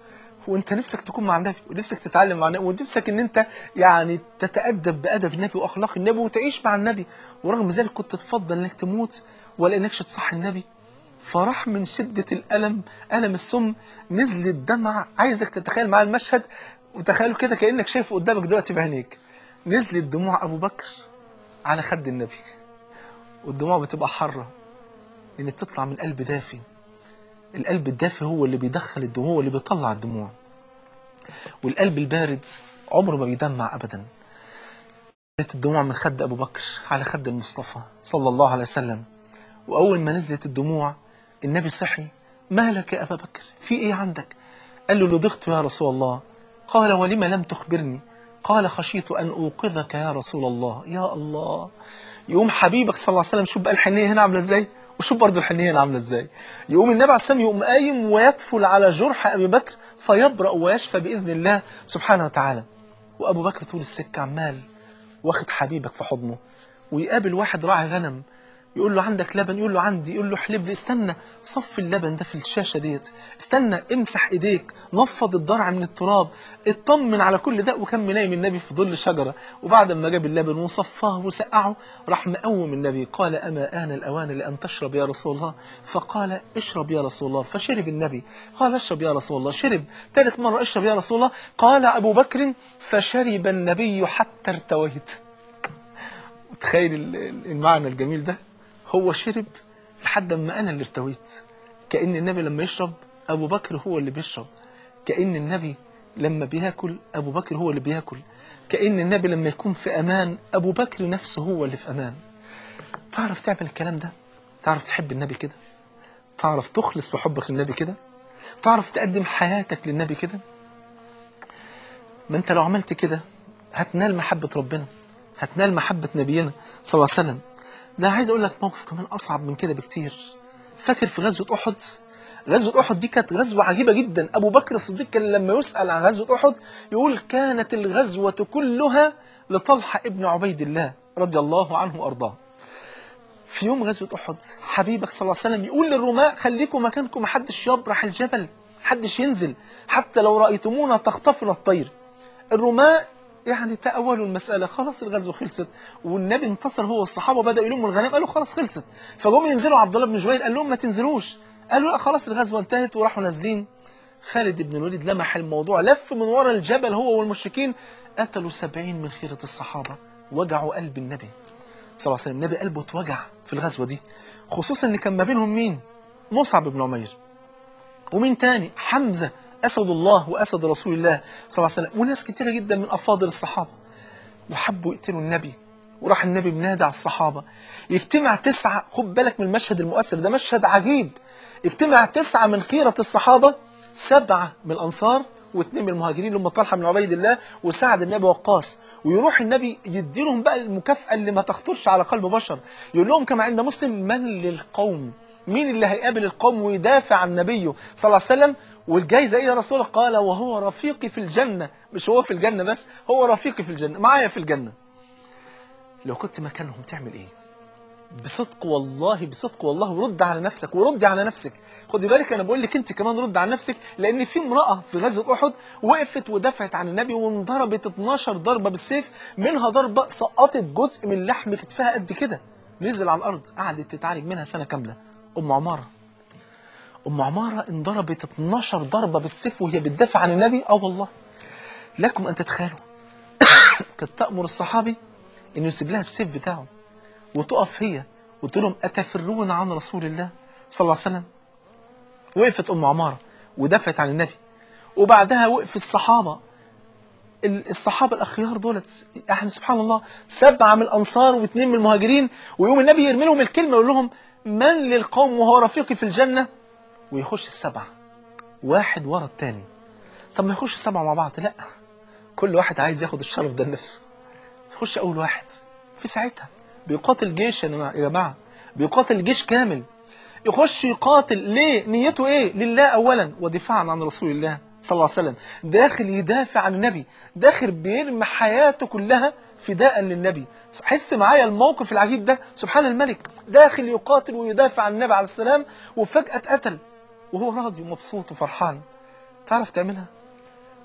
وانت نفسك تكون مع النبي ونفسك تتعلم مع النبي ونفسك ان انت يعني تتأدب بأدب النبي وأخلاق النبي وتعيش مع النبي ورغم ذلك كنت تفضل انك تموت ولا انكش تصحي النبي فراح من شدة الألم ألم السم نزل الدمع عايزك تتخيل معايا المشهد وتخيله كده كأنك شايفه قدامك دلوقتي بعينيك نزلت دموع أبو بكر على خد النبي والدموع بتبقى حرة لأن بتطلع من قلب دافي القلب الدافي هو اللي بيدخل الدموع هو اللي بيطلع الدموع والقلب البارد عمره ما بيدمع أبدا نزلت الدموع من خد أبو بكر على خد المصطفى صلى الله عليه وسلم وأول ما نزلت الدموع النبي صحي مالك يا أبا بكر في إيه عندك قال له لدغت يا رسول الله قال ولم لم تخبرني قال خشيت أن أوقظك يا رسول الله يا الله يقوم حبيبك صلى الله عليه وسلم شوف بقى الحنية هنا عاملة إزاي وشوف برضه الحنية هنا عاملة إزاي يقوم النبي عليه السلام يقوم قايم ويدفل على جرح أبي بكر فيبرأ ويشفى بإذن الله سبحانه وتعالى وأبو بكر طول السكة عمال واخد حبيبك في حضنه ويقابل واحد راعي غنم يقول له عندك لبن يقول له عندي يقول له حلب لي استنى صف اللبن ده في الشاشة ديت استنى امسح ايديك نفض الضرع من التراب اطمن على كل ده وكان منايم النبي في ظل شجرة وبعد ما جاب اللبن وصفاه وسقعه راح مقوم النبي قال أما آن الأوان لأن تشرب يا رسول الله فقال اشرب يا رسول الله فشرب النبي قال اشرب يا رسول الله شرب ثالث مرة اشرب يا رسول الله قال أبو بكر فشرب النبي حتى ارتويت تخيل المعنى الجميل ده هو شرب لحد ما أنا اللي ارتويت كأن النبي لما يشرب أبو بكر هو اللي بيشرب كأن النبي لما بياكل أبو بكر هو اللي بياكل كأن النبي لما يكون في أمان أبو بكر نفسه هو اللي في أمان تعرف تعمل الكلام ده تعرف تحب النبي كده تعرف تخلص في حبك للنبي كده تعرف تقدم حياتك للنبي كده ما انت لو عملت كده هتنال محبة ربنا هتنال محبة نبينا صلى الله عليه وسلم ده عايز اقول لك موقف كمان اصعب من كده بكتير فاكر في غزوه احد غزوه احد دي كانت غزوه عجيبه جدا ابو بكر الصديق كان لما يسال عن غزوه احد يقول كانت الغزوه كلها لطلحه ابن عبيد الله رضي الله عنه وارضاه في يوم غزوه احد حبيبك صلى الله عليه وسلم يقول للرماة خليكم مكانكم محدش يبرح الجبل محدش ينزل حتى لو رايتمونا تخطفنا الطير الرماة يعني تأولوا المسألة خلاص الغزوة خلصت والنبي انتصر هو والصحابة بدأوا يلموا الغنائم قالوا خلاص خلصت فجم ينزلوا عبد الله بن جبير قال لهم ما تنزلوش قالوا لا خلاص الغزوة انتهت وراحوا نازلين خالد بن الوليد لمح الموضوع لف من ورا الجبل هو والمشركين قتلوا سبعين من خيرة الصحابة وجعوا قلب النبي صلى الله عليه وسلم النبي قلبه اتوجع في الغزوة دي خصوصا ان كان ما بينهم مين مصعب بن عمير ومين تاني حمزة أسد الله وأسد رسول الله صلى الله عليه وسلم وناس كتيرة جدا من أفاضل الصحابة وحبوا يقتلوا النبي وراح النبي بنادى على الصحابة يجتمع تسعة خد بالك من المشهد المؤثر ده مشهد عجيب يجتمع تسعة من خيرة الصحابة سبعة من الأنصار واثنين من المهاجرين اللي هم طلحة بن عبيد الله وسعد بن أبي وقاص ويروح النبي يديلهم بقى المكافأة اللي ما تخطرش على قلب بشر يقول لهم كما عند مسلم من للقوم مين اللي هيقابل القوم ويدافع عن نبيه صلى الله عليه وسلم والجايزة ايه يا رسول الله قال وهو رفيقي في الجنة مش هو في الجنة بس هو رفيقي في الجنة معايا في الجنة لو كنت مكانهم تعمل ايه بصدق والله بصدق والله ورد على نفسك ورد على نفسك خدي بالك انا بقول لك انت كمان رد على نفسك لان في امراه في غزوه احد وقفت ودافعت عن النبي وانضربت 12 ضربه بالسيف منها ضربه سقطت جزء من لحم كتفها قد كده نزل على الارض قعدت تتعالج منها سنه كامله ام عماره ام عماره انضربت 12 ضربه بالسيف وهي بتدافع عن النبي اه والله لكم ان تتخيلوا كانت تامر الصحابي انه يسيب لها السيف بتاعه وتقف هي وتقول لهم أتفرون عن رسول الله صلى الله عليه وسلم وقفت أم عمارة ودافعت عن النبي وبعدها وقف الصحابة ال- الصحابة الأخيار دولت يعني سبحان الله سبعة من الأنصار واثنين من المهاجرين ويقوم النبي يرمي لهم الكلمة ويقول لهم من للقوم وهو رفيقي في الجنة ويخش السبعة واحد ورا التاني طب ما يخش السبعة مع بعض لا كل واحد عايز ياخد الشرف ده لنفسه يخش أول واحد في ساعتها بيقاتل جيش يا جماعة- يا جماعة بيقاتل جيش كامل يخش يقاتل ليه نيته ايه لله اولا ودفاعا عن رسول الله صلى الله عليه وسلم داخل يدافع عن النبي داخل بيرمي حياته كلها فداء للنبي حس معايا الموقف العجيب ده سبحان الملك داخل يقاتل ويدافع عن النبي عليه السلام وفجأة اتقتل وهو راضي ومبسوط وفرحان تعرف تعملها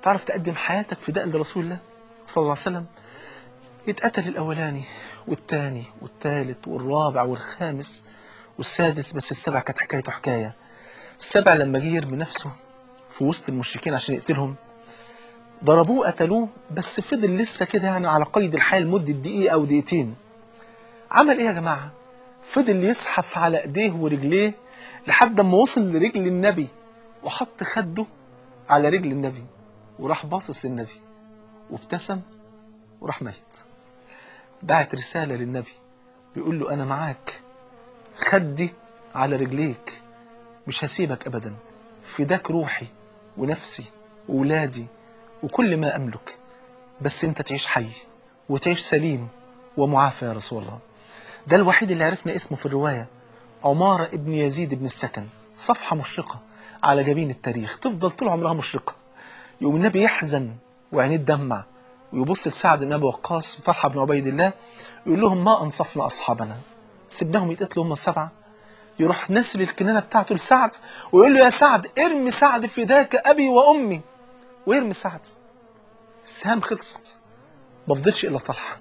تعرف تقدم حياتك فداء لرسول الله صلى الله عليه وسلم اتقتل الأولاني والتاني والتالت والرابع والخامس والسادس بس السبع كانت حكايته حكاية السبع لما جه يرمي نفسه في وسط المشركين عشان يقتلهم ضربوه قتلوه بس فضل لسه كده يعني على قيد الحياة لمدة دقيقة أو دقيقتين عمل إيه يا جماعة؟ فضل يزحف على إيديه ورجليه لحد ما وصل لرجل النبي وحط خده على رجل النبي وراح باصص للنبي وابتسم وراح ميت بعت رسالة للنبي بيقول له أنا معاك خدي على رجليك مش هسيبك أبدا فداك روحي ونفسي وولادي وكل ما أملك بس أنت تعيش حي وتعيش سليم ومعافى يا رسول الله ده الوحيد اللي عرفنا اسمه في الرواية عمارة ابن يزيد بن السكن صفحة مشرقة على جبين التاريخ تفضل طول عمرها مشرقة يقوم النبي يحزن وعينيه تدمع ويبص لسعد بن ابي وقاص وطلحه بن عبيد الله يقول لهم ما انصفنا اصحابنا سيبناهم يتقتلوا هم السبعه يروح نسل الكنانه بتاعته لسعد ويقول له يا سعد ارمي سعد فداك ابي وامي ويرمي سعد السهام خلصت ما فضلش الا طلحه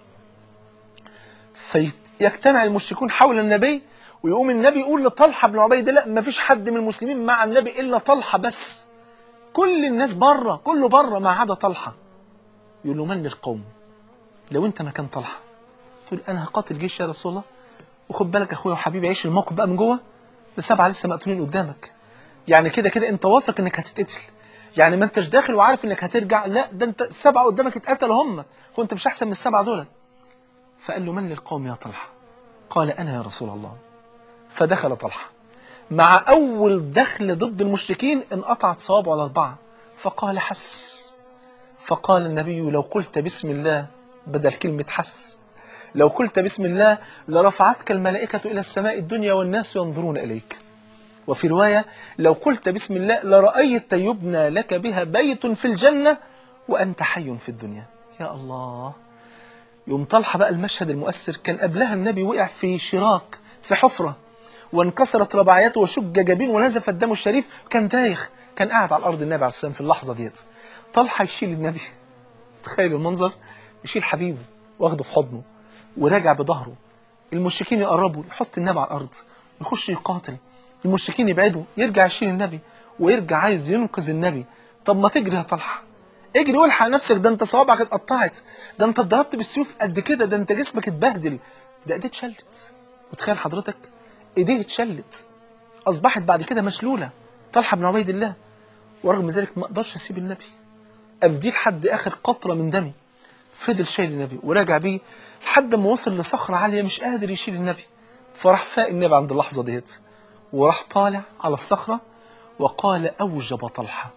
فيجتمع المشركون حول النبي ويقوم النبي يقول لطلحه بن عبيد الله ما فيش حد من المسلمين مع النبي الا طلحه بس كل الناس بره كله بره ما عدا طلحه يقول له من للقوم لو انت مكان طلحه تقول انا هقاتل جيش يا رسول الله وخد بالك اخويا وحبيبي عيش الموقف بقى من جوه ده سبعه لسه مقتولين قدامك يعني كده كده انت واثق انك هتتقتل يعني ما انتش داخل وعارف انك هترجع لا ده انت السبعه قدامك اتقتلوا هم هو انت مش احسن من السبعه دول فقال له من للقوم يا طلحه قال انا يا رسول الله فدخل طلحه مع اول دخل ضد المشركين انقطعت صوابعه الاربعه فقال حس فقال النبي لو قلت بسم الله بدل كلمة حس لو قلت بسم الله لرفعتك الملائكة إلى السماء الدنيا والناس ينظرون إليك وفي رواية لو قلت بسم الله لرأيت يبنى لك بها بيت في الجنة وأنت حي في الدنيا يا الله يوم طلحة بقى المشهد المؤثر كان قبلها النبي وقع في شراك في حفرة وانكسرت رباعيته وشج جبين ونزف الدم الشريف كان دايخ كان قاعد على الأرض النبي عليه السلام في اللحظة ديت طلحة يشيل النبي تخيل المنظر يشيل حبيبه واخده في حضنه وراجع بظهره المشركين يقربوا يحط النبي على الأرض يخش يقاتل المشركين يبعدوا يرجع يشيل النبي ويرجع عايز ينقذ النبي طب ما تجري يا طلحة اجري والحق نفسك ده انت صوابعك اتقطعت ده انت اتضربت بالسيوف قد كده ده انت جسمك اتبهدل ده ايديه اتشلت وتخيل حضرتك ايديه اتشلت اصبحت بعد كده مشلوله طلحه بن عبيد الله ورغم ذلك ما اقدرش اسيب النبي افديه لحد اخر قطره من دمي فضل شايل النبي وراجع بيه لحد ما وصل لصخره عاليه مش قادر يشيل النبي فراح فاق النبي عند اللحظه ديت وراح طالع على الصخره وقال اوجب طلحه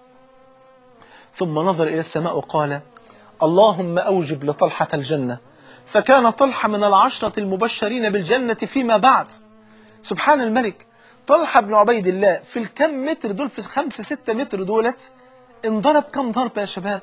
ثم نظر الى السماء وقال اللهم اوجب لطلحه الجنه فكان طلحه من العشره المبشرين بالجنه فيما بعد سبحان الملك طلحه بن عبيد الله في الكم متر دول في خمسة ستة متر دولت انضرب كم ضربة يا شباب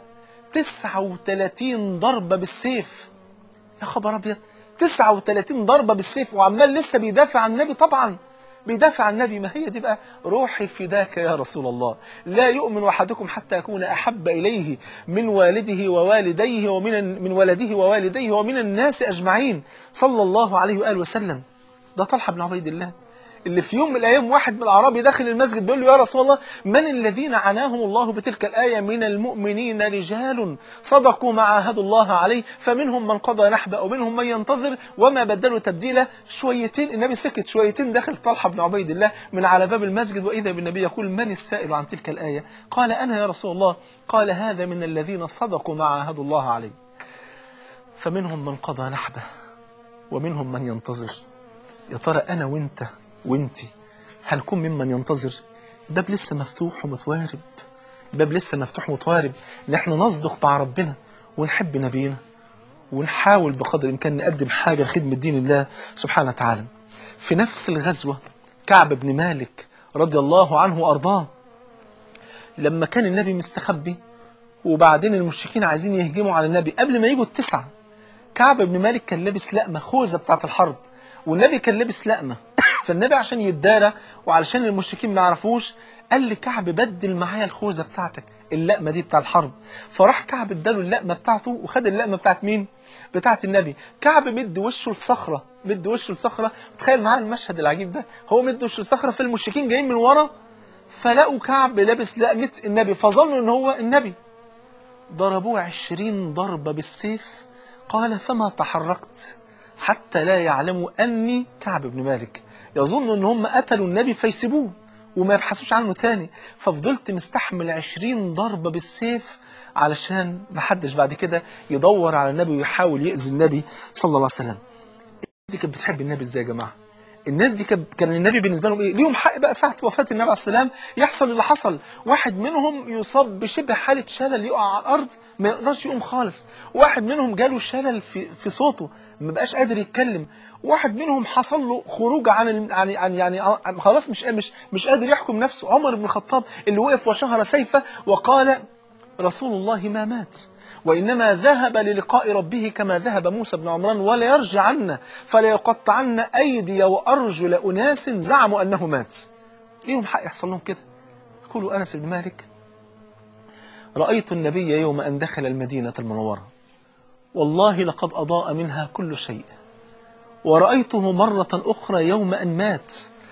39 ضربة بالسيف يا خبر ابيض 39 ضربة بالسيف وعمال لسه بيدافع عن النبي طبعا بيدافع عن النبي ما هي دي بقى روحي فداك يا رسول الله لا يؤمن احدكم حتى يكون احب اليه من والده ووالديه ومن من ولده ووالديه ومن الناس اجمعين صلى الله عليه واله وسلم ده طلحه بن عبيد الله اللي في يوم من الايام واحد من الاعراب داخل المسجد بيقول له يا رسول الله من الذين عناهم الله بتلك الايه من المؤمنين رجال صدقوا ما عاهدوا الله عليه فمنهم من قضى نحبه ومنهم من ينتظر وما بدلوا تبديلا شويتين النبي سكت شويتين دخل طلحه بن عبيد الله من على باب المسجد واذا بالنبي يقول من السائل عن تلك الايه قال انا يا رسول الله قال هذا من الذين صدقوا ما عاهدوا الله عليه فمنهم من قضى نحبه ومنهم من ينتظر يا ترى انا وانت وانتي هنكون ممن ينتظر الباب لسه مفتوح ومتوارب الباب لسه مفتوح ومتوارب ان احنا نصدق مع ربنا ونحب نبينا ونحاول بقدر الامكان نقدم حاجه لخدمه دين الله سبحانه وتعالى في نفس الغزوه كعب بن مالك رضي الله عنه وارضاه لما كان النبي مستخبي وبعدين المشركين عايزين يهجموا على النبي قبل ما يجوا التسعه كعب بن مالك كان لابس لقمه خوذه بتاعه الحرب والنبي كان لابس لقمه فالنبي عشان يتدارى وعلشان المشركين ما يعرفوش قال لكعب بدل معايا الخوذه بتاعتك اللقمه دي بتاع الحرب فراح كعب اداله اللقمه بتاعته وخد اللقمه بتاعت مين بتاعت النبي كعب مد وشه لصخره مد وشه لصخره تخيل معايا المشهد العجيب ده هو مد وشه لصخره فالمشركين جايين من ورا فلقوا كعب لابس لقمه النبي فظنوا ان هو النبي ضربوه عشرين ضربة بالسيف قال فما تحركت حتى لا يعلموا أني كعب بن مالك يظن أن هم قتلوا النبي فيسيبوه وما يبحثوش عنه تاني ففضلت مستحمل عشرين ضربة بالسيف علشان محدش بعد كده يدور على النبي ويحاول يأذي النبي صلى الله عليه وسلم دي كانت بتحب النبي ازاي يا جماعه الناس دي كان كان النبي بالنسبه لهم ايه ليهم حق بقى ساعه وفاه النبي عليه السلام يحصل اللي حصل واحد منهم يصاب بشبه حاله شلل يقع على الارض ما يقدرش يقوم خالص واحد منهم جاله شلل في في صوته ما بقاش قادر يتكلم واحد منهم حصل له خروج عن ال- عن يعني يعني عن- خلاص مش مش مش قادر يحكم نفسه عمر بن الخطاب اللي وقف وشهر سيفه وقال رسول الله ما مات وإنما ذهب للقاء ربه كما ذهب موسى بن عمران ولا يرجعن فلا يقطعن أيدي وأرجل أناس زعموا أنه مات ليهم حق يحصل لهم كده يقول أنس بن مالك رأيت النبي يوم أن دخل المدينة المنورة والله لقد أضاء منها كل شيء ورأيته مرة أخرى يوم أن مات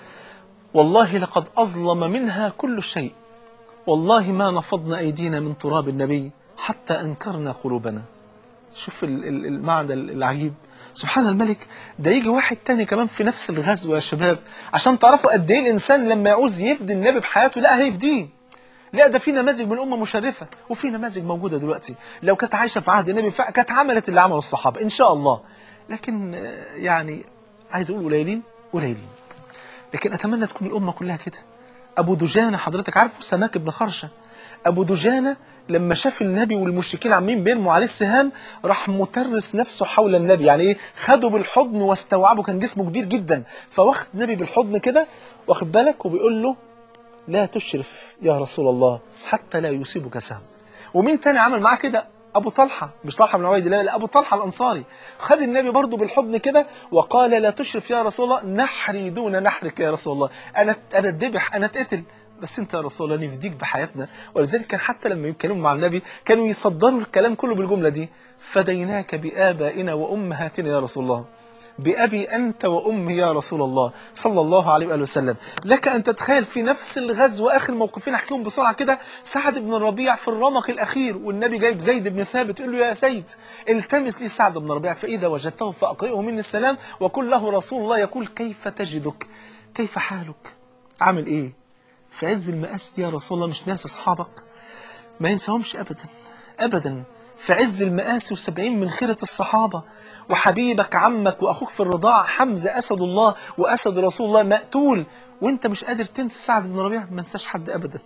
والله لقد أظلم منها كل شيء والله ما نفضنا أيدينا من تراب النبي حتى أنكرنا قلوبنا شوف ال- ال- المعنى العجيب سبحان الملك ده يجي واحد تاني كمان في نفس الغزوة يا شباب عشان تعرفوا قد ايه الإنسان لما يعوز يفدي النبي بحياته لا هيفديه لا ده في نماذج من الأمة مشرفة وفي نماذج موجودة دلوقتي لو كانت عايشة في عهد النبي فع- كانت عملت اللي عمله الصحابة إن شاء الله لكن آه، يعني عايز أقول قليلين قليلين لكن أتمنى تكون الأمة كلها كده أبو دجانة حضرتك عارف سماك بن خرشة أبو دجانة لما شاف النبي والمشركين عاملين بيرموا عليه السهام راح مترس نفسه حول النبي يعني ايه خده بالحضن واستوعبه كان جسمه كبير جدا فواخد النبي بالحضن كده واخد بالك وبيقول له لا تشرف يا رسول الله حتى لا يصيبك سهم ومين تاني عمل معاه كده ابو طلحه مش طلحه بن عبيد الله لا ابو طلحه الانصاري خد النبي برضه بالحضن كده وقال لا تشرف يا رسول الله نحري دون نحرك يا رسول الله انا انا اتذبح انا اتقتل بس انت يا رسول الله نفديك بحياتنا ولذلك كان حتى لما يتكلموا مع النبي كانوا يصدروا الكلام كله بالجمله دي فديناك بآبائنا وأمهاتنا يا رسول الله بأبي أنت وأمي يا رسول الله صلى الله عليه وآله وسلم لك أن تتخيل في نفس الغزو آخر موقفين أحكيهم بسرعة كده سعد بن الربيع في الرمق الأخير والنبي جايب زيد بن ثابت يقول له يا سيد التمس لي سعد بن الربيع فإذا وجدته فأقرئه مني السلام وقل له رسول الله يقول كيف تجدك كيف حالك عامل إيه في عز المآسي دي يا رسول الله مش ناس أصحابك ما ينساهمش أبدا أبدا في عز المآسي وسبعين من خيرة الصحابة وحبيبك عمك وأخوك في الرضاعة حمزة أسد الله وأسد رسول الله مقتول وانت مش قادر تنسى سعد بن ربيعة ما انساش حد أبدا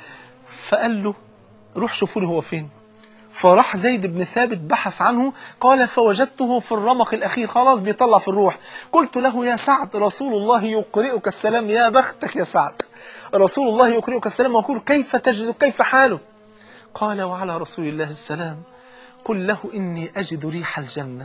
فقال له روح شوفوا له هو فين فراح زيد بن ثابت بحث عنه قال فوجدته في الرمق الأخير خلاص بيطلع في الروح قلت له يا سعد رسول الله يقرئك السلام يا بختك يا سعد رسول الله يقرئك السلام ويقول كيف تجد كيف حاله قال وعلى رسول الله السلام قل له إني أجد ريح الجنة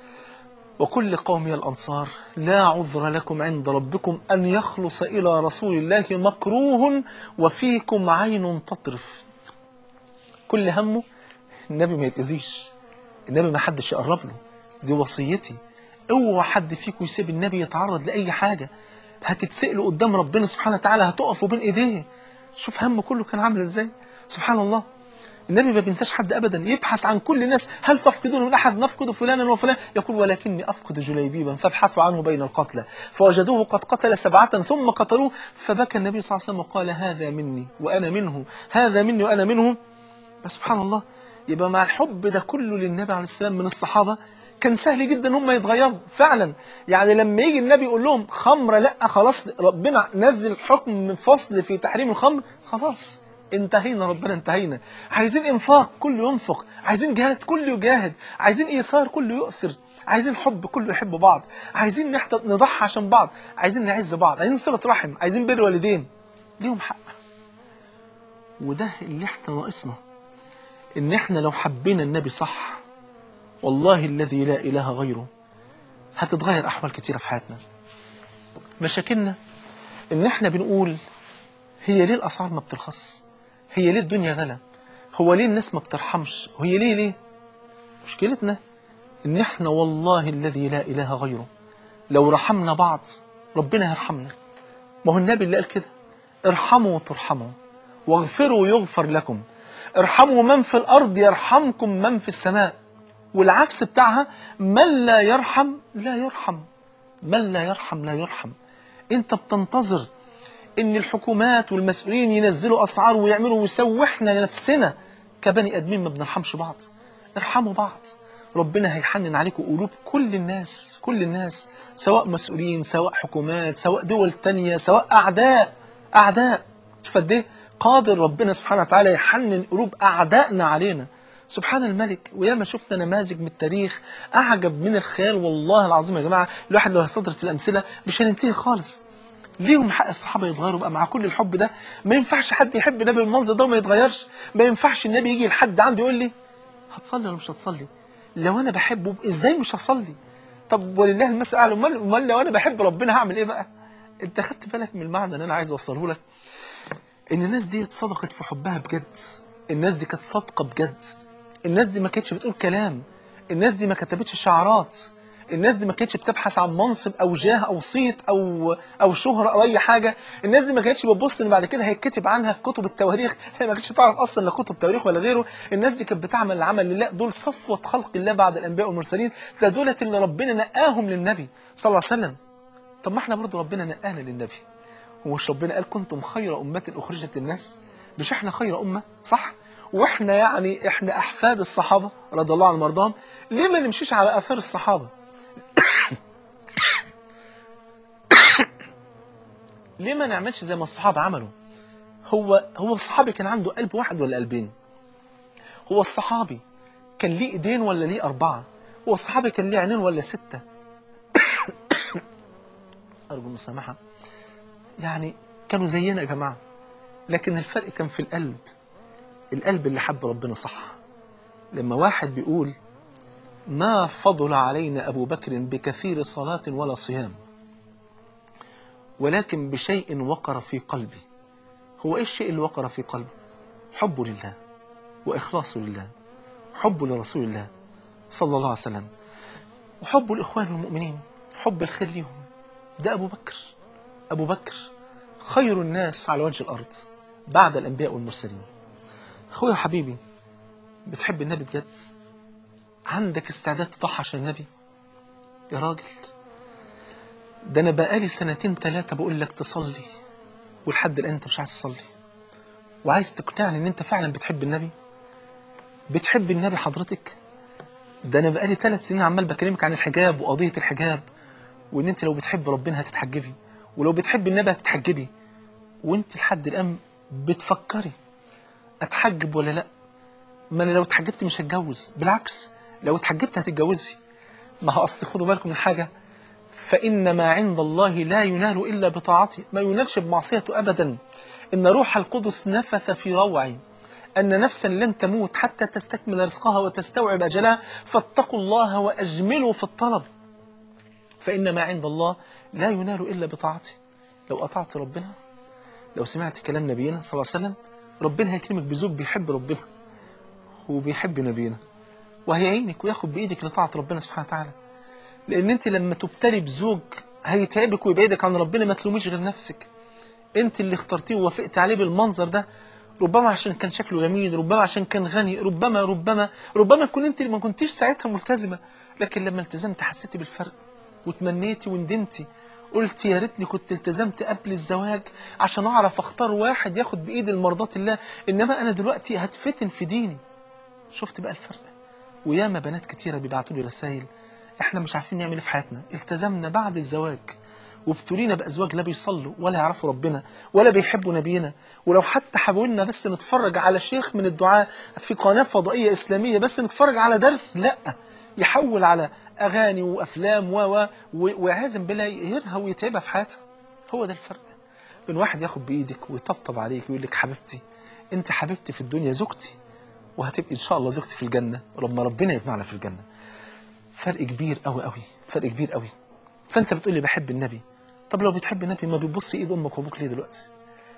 وكل قومي الأنصار لا عذر لكم عند ربكم أن يخلص إلى رسول الله مكروه وفيكم عين تطرف كل همه النبي ما يتأذيش النبي ما حدش يقرب له دي وصيتي اوعى حد فيكم يسيب النبي يتعرض لأي حاجة هتتسألوا قدام ربنا سبحانه وتعالى هتقفوا بين ايديه شوف همه كله كان عامل ازاي سبحان الله النبي ما بينساش حد ابدا يبحث عن كل الناس هل تفقدون من احد نفقد فلانا وفلان يقول ولكني افقد جليبيبا فابحثوا عنه بين القتلى فوجدوه قد قتل سبعه ثم قتلوه فبكى النبي صلى الله عليه وسلم وقال هذا مني وانا منه هذا مني وانا منه سبحان الله يبقى مع الحب ده كله للنبي عليه السلام من الصحابه كان سهل جدا هم يتغيروا فعلا يعني لما يجي النبي يقول لهم خمره لا خلاص ربنا نزل حكم فصل في تحريم الخمر خلاص انتهينا ربنا انتهينا عايزين انفاق كله ينفق عايزين جهاد كله يجاهد عايزين ايثار كله يؤثر عايزين حب كله يحب بعض عايزين نحت... نضحي عشان بعض عايزين نعز بعض عايزين صله رحم عايزين بر والدين ليهم حق وده اللي احنا ناقصنا ان احنا لو حبينا النبي صح والله الذي لا اله غيره هتتغير احوال كتيره في حياتنا مشاكلنا ان احنا بنقول هي ليه الاسعار ما بترخص هي ليه الدنيا غلا هو ليه الناس ما بترحمش هي ليه ليه مشكلتنا ان احنا والله الذي لا اله غيره لو رحمنا بعض ربنا يرحمنا ما هو النبي اللي قال كده ارحموا وترحموا واغفروا يغفر لكم ارحموا من في الارض يرحمكم من في السماء والعكس بتاعها من لا يرحم لا يرحم من لا يرحم لا يرحم انت بتنتظر ان الحكومات والمسؤولين ينزلوا اسعار ويعملوا ويسووا احنا نفسنا كبني ادمين ما بنرحمش بعض ارحموا بعض ربنا هيحنن عليكم قلوب كل الناس كل الناس سواء مسؤولين سواء حكومات سواء دول تانية سواء اعداء اعداء فقد ايه قادر ربنا سبحانه وتعالى يحنن قلوب اعدائنا علينا سبحان الملك وياما شفنا نماذج من التاريخ اعجب من الخيال والله العظيم يا جماعه الواحد لو هيستدرك في الامثله مش هننتهي خالص ليهم حق الصحابه يتغيروا بقى مع كل الحب ده ما ينفعش حد يحب النبي بالمنظر ده وما يتغيرش ما ينفعش النبي يجي لحد عنده يقول لي هتصلي ولا مش هتصلي لو انا بحبه ازاي مش هصلي طب ولله المثل الاعلى امال امال لو انا بحب ربنا هعمل ايه بقى انت خدت بالك من المعنى اللي انا عايز اوصله لك ان الناس دي صدقت في حبها بجد الناس دي كانت صادقه بجد الناس دي ما كانتش بتقول كلام الناس دي ما كتبتش شعارات الناس دي ما كانتش بتبحث عن منصب او جاه او صيت او او شهره او اي حاجه الناس دي ما كانتش بتبص ان بعد كده هيتكتب عنها في كتب التواريخ هي ما كانتش تعرف اصلا لا كتب تواريخ ولا غيره الناس دي كانت بتعمل العمل لله دول صفوه خلق الله بعد الانبياء والمرسلين ده دولت اللي ربنا نقاهم للنبي صلى الله عليه وسلم طب ما احنا برضه ربنا نقانا للنبي هو مش ربنا قال كنتم خير امه اخرجت للناس مش احنا خير امه صح واحنا يعني احنا احفاد الصحابه رضي الله عنهم وارضاهم ليه ما نمشيش على اثار الصحابه ليه ما نعملش زي ما الصحابه عملوا هو هو الصحابي كان عنده قلب واحد ولا قلبين هو الصحابي كان ليه ايدين ولا ليه اربعه هو الصحابي كان ليه عينين ولا سته ارجو المسامحه يعني كانوا زينا يا جماعه لكن الفرق كان في القلب القلب اللي حب ربنا صح لما واحد بيقول ما فضل علينا أبو بكر بكثير صلاة ولا صيام ولكن بشيء وقر في قلبي هو إيه الشيء اللي وقر في قلبه حبه لله وإخلاصه لله حبه لرسول الله صلى الله عليه وسلم وحبه لإخوانه المؤمنين حب الخير ليهم ده أبو بكر أبو بكر خير الناس على وجه الأرض بعد الأنبياء والمرسلين أخويا وحبيبي بتحب النبي بجد عندك استعداد تضحي عشان النبي يا راجل ده انا بقالي سنتين ثلاثة بقول لك تصلي ولحد الآن انت مش عايز تصلي وعايز تقنعني ان انت فعلا بتحب النبي بتحب النبي حضرتك ده انا بقالي ثلاث سنين عمال بكلمك عن الحجاب وقضية الحجاب وان انت لو بتحب ربنا هتتحجبي ولو بتحب النبي هتتحجبي وانت لحد الآن بتفكري اتحجب ولا لا ما انا لو اتحجبت مش هتجوز بالعكس لو اتحجبت هتتجوزي ما هو اصل خدوا بالكم من حاجه فان ما عند الله لا ينال الا بطاعته ما ينالش بمعصيته ابدا ان روح القدس نفث في روعي ان نفسا لن تموت حتى تستكمل رزقها وتستوعب اجلها فاتقوا الله واجملوا في الطلب فان ما عند الله لا ينال الا بطاعته لو اطعت ربنا لو سمعت كلام نبينا صلى الله عليه وسلم ربنا هيكرمك بزوج بيحب ربنا وبيحب نبينا وهيعينك وياخد بايدك لطاعه ربنا سبحانه وتعالى لان انت لما تبتلي بزوج هيتعبك ويبعدك عن ربنا ما تلوميش غير نفسك انت اللي اخترتيه ووافقت عليه بالمنظر ده ربما عشان كان شكله جميل ربما عشان كان غني ربما ربما ربما تكون انت اللي ما كنتيش ساعتها ملتزمه لكن لما التزمت حسيتي بالفرق وتمنيتي وندمتي قلت يا ريتني كنت التزمت قبل الزواج عشان اعرف اختار واحد ياخد بايد المرضات الله انما انا دلوقتي هتفتن في ديني شفت بقى الفرق وياما بنات كتيره بيبعتوا لي رسائل احنا مش عارفين نعمل ايه في حياتنا التزمنا بعد الزواج وابتلينا بازواج لا بيصلوا ولا يعرفوا ربنا ولا بيحبوا نبينا ولو حتى حاولنا بس نتفرج على شيخ من الدعاء في قناه فضائيه اسلاميه بس نتفرج على درس لا يحول على اغاني وافلام و و ويعزم بالله يرهى ويتعبها في حياتها هو ده الفرق بين واحد ياخد بايدك ويطبطب عليك ويقول لك حبيبتي انت حبيبتي في الدنيا زوجتي وهتبقي ان شاء الله زوجتي في الجنه لما ربنا يجمعنا في الجنه فرق كبير قوي قوي فرق كبير قوي فانت بتقول لي بحب النبي طب لو بتحب النبي ما بتبص ايد امك وابوك ليه دلوقتي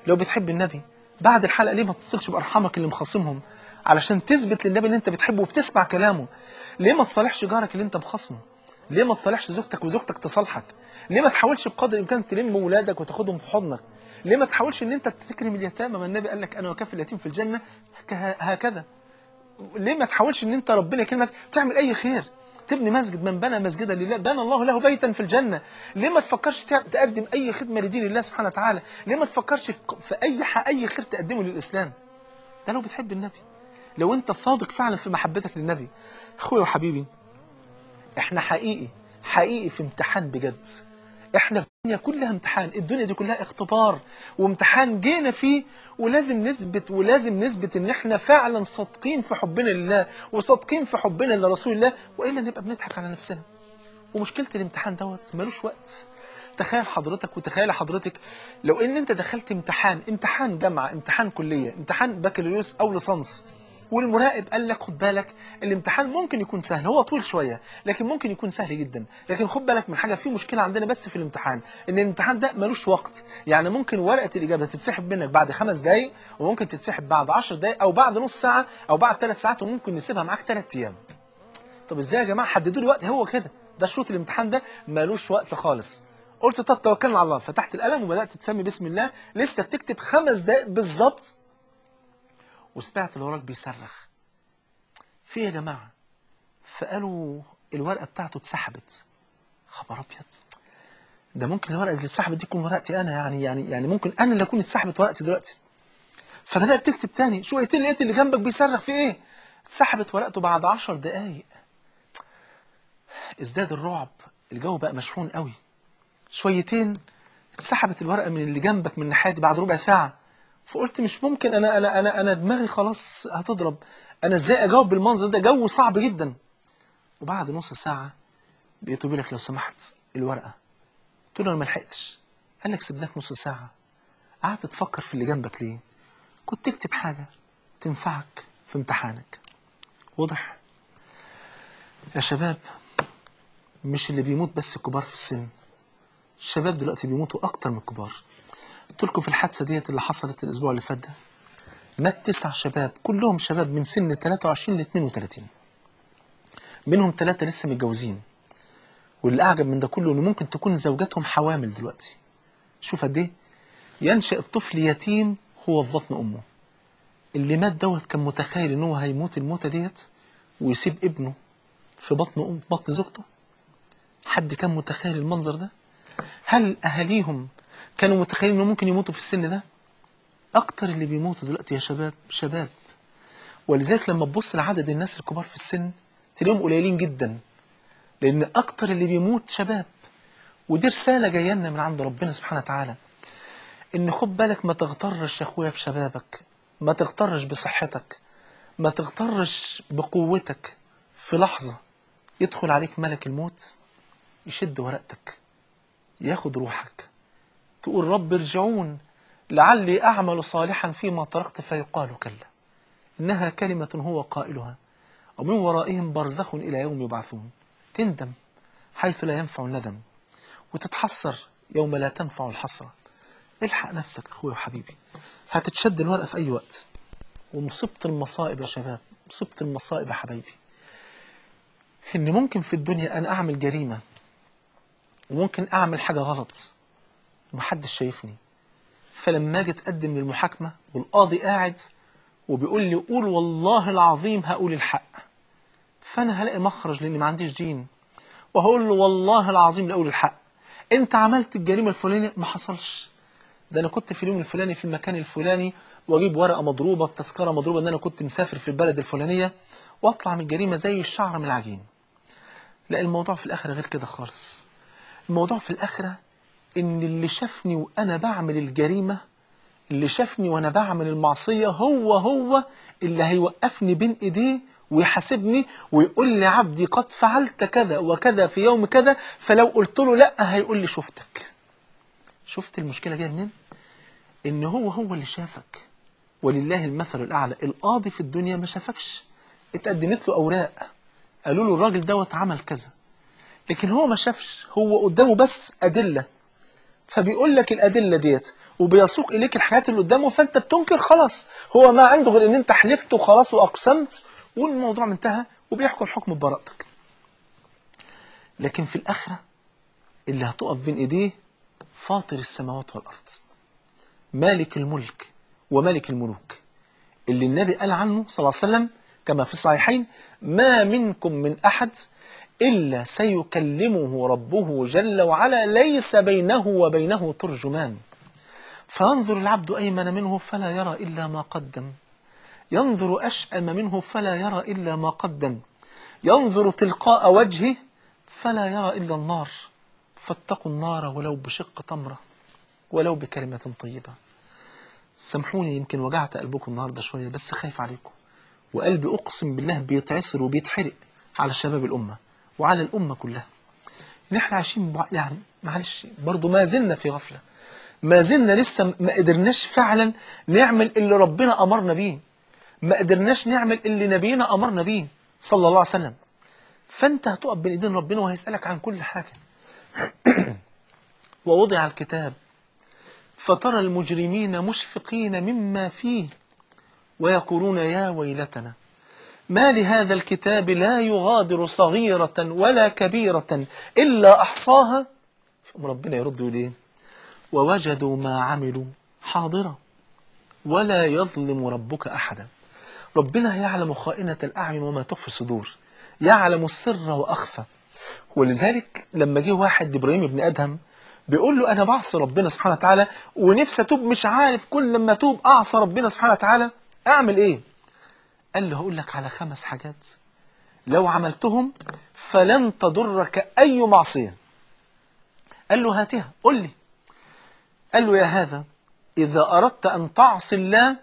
لو بتحب النبي بعد الحلقه ليه ما تتصلش بارحامك اللي مخاصمهم علشان تثبت للنبي اللي انت بتحبه وبتسمع كلامه ليه ما تصالحش جارك اللي انت مخاصمه ليه ما تصالحش زوجتك وزوجتك تصالحك ليه ما تحاولش بقدر الامكان تلم ولادك وتاخدهم في حضنك ليه ما تحاولش ان انت تكرم اليتامى ما النبي قال لك انا وكافي اليتيم في الجنه هك- هكذا ليه ما تحاولش ان انت ربنا يكرمك تعمل اي خير تبني مسجد من بنى مسجدا لله بنى الله له بيتا في الجنه ليه ما تفكرش تع- تقدم اي خدمه لدين الله سبحانه وتعالى ليه ما تفكرش في في اي ح- اي خير تقدمه للاسلام ده لو بتحب النبي لو انت صادق فعلا في محبتك للنبي اخويا وحبيبي احنا حقيقي حقيقي في امتحان بجد احنا في الدنيا كلها امتحان الدنيا دي كلها اختبار وامتحان جينا فيه ولازم نثبت ولازم نثبت ان احنا فعلا صادقين في حبنا لله وصادقين في حبنا لرسول الله والا نبقى بنضحك على نفسنا ومشكله الامتحان دوت ملوش وقت تخيل حضرتك وتخيل حضرتك لو ان انت دخلت امتحان امتحان جامعه امتحان كليه امتحان بكالوريوس او ليسانس والمراقب قال لك خد بالك الامتحان ممكن يكون سهل هو طويل شويه لكن ممكن يكون سهل جدا لكن خد بالك من حاجه في مشكله عندنا بس في الامتحان ان الامتحان ده ملوش وقت يعني ممكن ورقه الاجابه تتسحب منك بعد خمس دقائق وممكن تتسحب بعد 10 دقائق او بعد نص ساعه او بعد ثلاث ساعات وممكن نسيبها معاك ثلاث ايام طب ازاي يا جماعه حددوا لي وقت هو كده ده شروط الامتحان ده مالوش وقت خالص قلت طب توكلنا على الله فتحت القلم وبدات تسمي بسم الله لسه بتكتب خمس دقائق بالظبط وسمعت اللي وراك بيصرخ في إيه يا جماعه فقالوا الورقه بتاعته اتسحبت خبر ابيض ده ممكن الورقه اللي اتسحبت دي تكون ورقتي انا يعني يعني يعني ممكن انا اللي اكون اتسحبت ورقتي دلوقتي فبدات تكتب تاني شويتين لقيت اللي جنبك بيصرخ في ايه اتسحبت ورقته بعد عشر دقايق ازداد الرعب الجو بقى مشحون قوي شويتين اتسحبت الورقه من اللي جنبك من ناحيتي بعد ربع ساعه فقلت مش ممكن انا انا انا انا دماغي خلاص هتضرب انا ازاي اجاوب بالمنظر ده جو صعب جدا وبعد نص ساعه لقيته بيقول لك لو سمحت الورقه قلت له انا ما لحقتش قال لك سيبناك نص ساعه قعدت تفكر في اللي جنبك ليه كنت تكتب حاجه تنفعك في امتحانك واضح يا شباب مش اللي بيموت بس الكبار في السن الشباب دلوقتي بيموتوا اكتر من الكبار قلت لكم في الحادثه ديت اللي حصلت الاسبوع اللي فات ده مات تسع شباب كلهم شباب من سن 23 ل 32 منهم ثلاثه لسه متجوزين واللي اعجب من ده كله ان ممكن تكون زوجاتهم حوامل دلوقتي شوف قد ايه ينشا الطفل يتيم هو في بطن امه اللي مات دوت كان متخيل ان هو هيموت الموتة ديت ويسيب ابنه في بطن أم في بطن زوجته حد كان متخيل المنظر ده هل أهاليهم كانوا متخيلين انهم ممكن يموتوا في السن ده أكتر اللي بيموتوا دلوقتي يا شباب شباب ولذلك لما تبص لعدد الناس الكبار في السن تلاقيهم قليلين جدا لأن أكتر اللي بيموت شباب ودي رسالة جاية لنا من عند ربنا سبحانه وتعالى إن خد بالك ما تغترش يا أخويا بشبابك ما تغترش بصحتك ما تغترش بقوتك في لحظة يدخل عليك ملك الموت يشد ورقتك ياخد روحك تقول رب ارجعون لعلي أعمل صالحا فيما تركت فيقال كلا إنها كلمة هو قائلها ومن ورائهم برزخ إلى يوم يبعثون تندم حيث لا ينفع الندم وتتحسر يوم لا تنفع الحسرة الحق نفسك أخوي وحبيبي هتتشد الورقة في أي وقت ومصيبة المصائب يا شباب مصيبة المصائب يا حبايبي إن ممكن في الدنيا أنا أعمل جريمة وممكن أعمل حاجة غلط ومحدش شايفني فلما أجي أتقدم للمحاكمة والقاضي قاعد وبيقول لي قول والله العظيم هقول الحق فأنا هلاقي مخرج لأني ما عنديش دين وهقول له والله العظيم لأقول الحق أنت عملت الجريمة الفلانية ما حصلش ده أنا كنت في اليوم الفلاني في المكان الفلاني واجيب ورقه مضروبه بتذكره مضروبه ان انا كنت مسافر في البلد الفلانيه واطلع من الجريمه زي الشعره من العجين لا الموضوع في الاخره غير كده خالص الموضوع في الاخره ان اللي شافني وانا بعمل الجريمه اللي شافني وانا بعمل المعصيه هو هو اللي هيوقفني بين ايديه ويحاسبني ويقول لي عبدي قد فعلت كذا وكذا في يوم كذا فلو قلت له لا هيقول لي شفتك شفت المشكله جايه منين ان هو هو اللي شافك ولله المثل الاعلى القاضي في الدنيا ما شافكش اتقدمت له اوراق قالوا له الراجل دوت عمل كذا لكن هو ما شافش هو قدامه بس ادله فبيقول لك الأدلة ديت وبيسوق إليك الحاجات اللي قدامه فأنت بتنكر خلاص هو ما عنده غير إن أنت حلفت وخلاص وأقسمت والموضوع انتهى وبيحكم حكم ببراءتك لكن في الآخرة اللي هتقف بين إيديه فاطر السماوات والأرض مالك الملك وملك الملوك اللي النبي قال عنه صلى الله عليه وسلم كما في الصحيحين ما منكم من أحد إلا سيكلمه ربه جل وعلا ليس بينه وبينه ترجمان فينظر العبد أيمن منه فلا يرى إلا ما قدم ينظر أشأم منه فلا يرى إلا ما قدم ينظر تلقاء وجهه فلا يرى إلا النار فاتقوا النار ولو بشق تمرة ولو بكلمة طيبة سامحوني يمكن وجعت قلبكم النهاردة شوية بس خايف عليكم وقلبي أقسم بالله بيتعصر وبيتحرق على شباب الأمة وعلى الأمة كلها إن إحنا عايشين بع- يعني معلش برضو ما زلنا في غفلة ما زلنا لسه ما قدرناش فعلا نعمل اللي ربنا أمرنا بيه ما قدرناش نعمل اللي نبينا أمرنا بيه صلى الله عليه وسلم فأنت هتقف بين إيدين ربنا وهيسألك عن كل حاجة ووضع الكتاب فترى المجرمين مشفقين مما فيه ويقولون يا ويلتنا ما لهذا الكتاب لا يغادر صغيرة ولا كبيرة إلا أحصاها ربنا يرد يقول إيه ووجدوا ما عملوا حاضرا ولا يظلم ربك أحدا ربنا يعلم خائنة الأعين وما تخفي الصدور يعلم السر وأخفى ولذلك لما جه واحد إبراهيم بن أدهم بيقول له أنا بعصي ربنا سبحانه وتعالى ونفسي أتوب مش عارف كل لما أتوب أعصى ربنا سبحانه وتعالى أعمل إيه؟ قال له هقول لك على خمس حاجات لو عملتهم فلن تضرك أي معصية قال له هاتها قل لي قال له يا هذا إذا أردت أن تعصي الله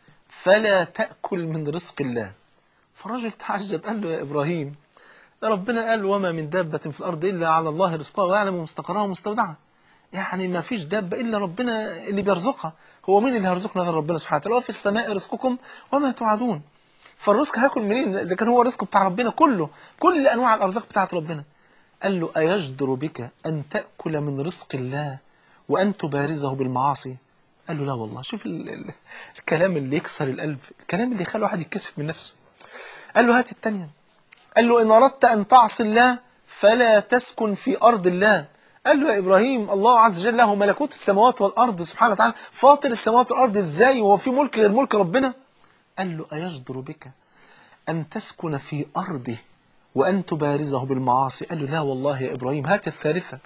فلا تأكل من رزق الله فالرجل تعجب قال له يا إبراهيم ربنا قال وما من دابة في الأرض إلا على الله رزقها ويعلم مستقرها ومستودعها يعني ما فيش دابة إلا ربنا اللي بيرزقها هو مين اللي هيرزقنا غير ربنا سبحانه وتعالى وفي السماء رزقكم وما توعدون فالرزق هياكل منين إذا كان هو الرزق بتاع ربنا كله كل أنواع الأرزاق بتاعت ربنا قال له أيجدر بك أن تأكل من رزق الله وأن تبارزه بالمعاصي قال له لا والله شوف ال ال الكلام اللي يكسر القلب الكلام اللي يخلي واحد يتكسف من نفسه قال له هات التانية قال له إن أردت أن تعصي الله فلا تسكن في أرض الله قال له يا إبراهيم الله عز وجل له ملكوت السماوات والأرض سبحانه وتعالى فاطر السماوات والأرض إزاي وهو في ملك غير ملك ربنا قال له أيجدر بك أن تسكن في أرضه وأن تبارزه بالمعاصي قال له لا والله يا إبراهيم هات الثالثة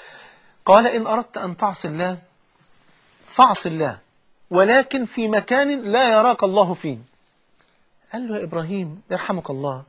قال إن أردت أن تعصي الله فاعص الله ولكن في مكان لا يراك الله فيه قال له يا إبراهيم يرحمك الله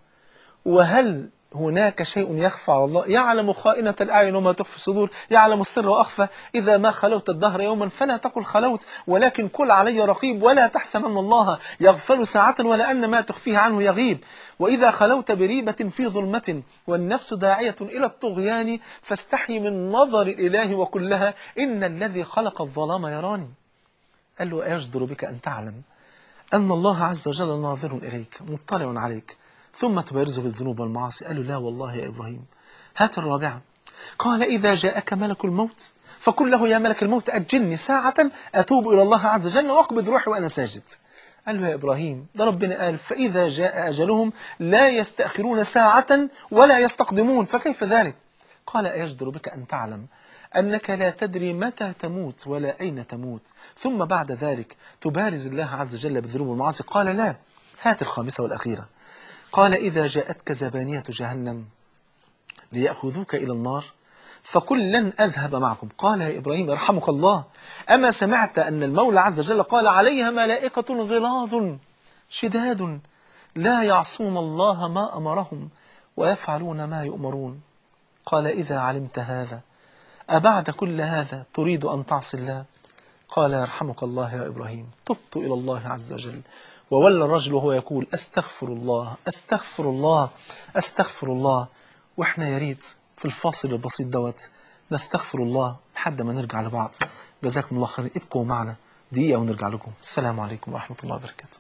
وهل هناك شيء يخفى على الله يعلم خائنة الأعين وما تخفي الصدور يعلم السر وأخفى إذا ما خلوت الدهر يوما فلا تقل خلوت ولكن كل علي رقيب ولا تحسبن الله يغفل ساعة ولا أن ما تخفيه عنه يغيب وإذا خلوت بريبة في ظلمة والنفس داعية إلى الطغيان فاستحي من نظر الإله وكلها إن الذي خلق الظلام يراني قال له أيجدر بك أن تعلم أن الله عز وجل ناظر إليك مطلع عليك ثم تبارزه بالذنوب والمعاصي قال له لا والله يا إبراهيم هات الرابعة قال إذا جاءك ملك الموت فقل له يا ملك الموت أجلني ساعة أتوب إلى الله عز وجل وأقبض روحي وأنا ساجد قال له يا إبراهيم ده ربنا قال فإذا جاء أجلهم لا يستأخرون ساعة ولا يستقدمون فكيف ذلك قال أيجدر بك أن تعلم أنك لا تدري متى تموت ولا أين تموت ثم بعد ذلك تبارز الله عز وجل بالذنوب والمعاصي قال لا هات الخامسة والأخيرة قال إذا جاءتك زبانية جهنم ليأخذوك إلى النار فقل لن أذهب معكم قال يا إبراهيم يرحمك الله أما سمعت أن المولى عز وجل قال عليها ملائكة غلاظ شداد لا يعصون الله ما أمرهم ويفعلون ما يؤمرون قال إذا علمت هذا أبعد كل هذا تريد أن تعصي الله قال يرحمك الله يا إبراهيم تبت إلى الله عز وجل وولى الرجل وهو يقول أستغفر الله أستغفر الله أستغفر الله وإحنا يا ريت في الفاصل البسيط دوت نستغفر الله لحد ما نرجع لبعض جزاكم الله خير ابقوا معنا دقيقة ونرجع لكم السلام عليكم ورحمة الله وبركاته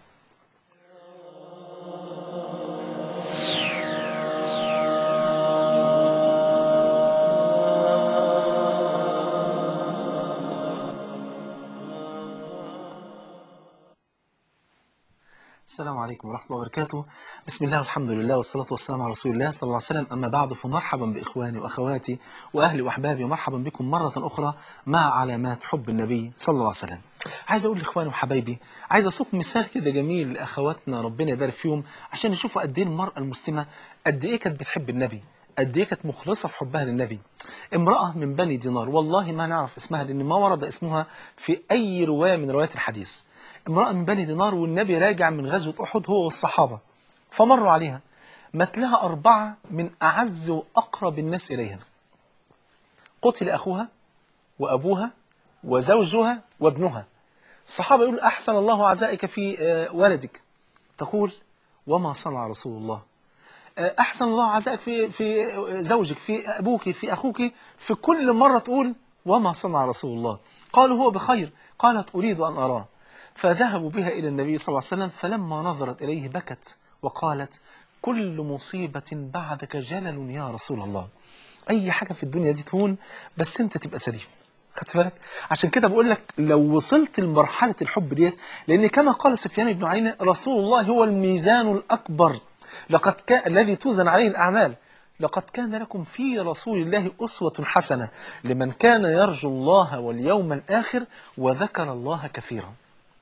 السلام عليكم ورحمة الله وبركاته بسم الله والحمد لله والصلاة والسلام على رسول الله صلى الله عليه وسلم أما بعد فمرحبا بإخواني وأخواتي وأهلي وأحبابي ومرحبا بكم مرة أخرى مع علامات حب النبي صلى الله عليه وسلم عايز أقول لإخواني وحبايبي عايز أصوب مثال كده جميل لأخواتنا ربنا يبارك فيهم عشان يشوفوا قد إيه المرأة المسلمة قد إيه كانت بتحب النبي قد ايه كانت مخلصه في حبها للنبي امراه من بني دينار والله ما نعرف اسمها لان ما ورد اسمها في اي روايه من روايات الحديث امراه من بني دينار والنبي راجع من غزوه احد هو والصحابه فمروا عليها مات لها اربعه من اعز واقرب الناس اليها قتل اخوها وابوها وزوجها وابنها الصحابه يقولوا احسن الله عزائك في آه، ولدك تقول وما صنع رسول الله أحسن الله عزائك في في زوجك في أبوك في أخوك في كل مرة تقول وما صنع رسول الله قالوا هو بخير قالت أريد أن أراه فذهبوا بها إلى النبي صلى الله عليه وسلم فلما نظرت إليه بكت وقالت كل مصيبة بعدك جلل يا رسول الله أي حاجة في الدنيا دي تهون بس أنت تبقى سليم خدت بالك عشان كده بقول لك لو وصلت لمرحلة الحب ديت لأن كما قال سفيان بن عيينة رسول الله هو الميزان الأكبر لقد كان الذي توزن عليه الأعمال لقد كان لكم في رسول الله أسوة حسنة لمن كان يرجو الله واليوم الآخر وذكر الله كثيرا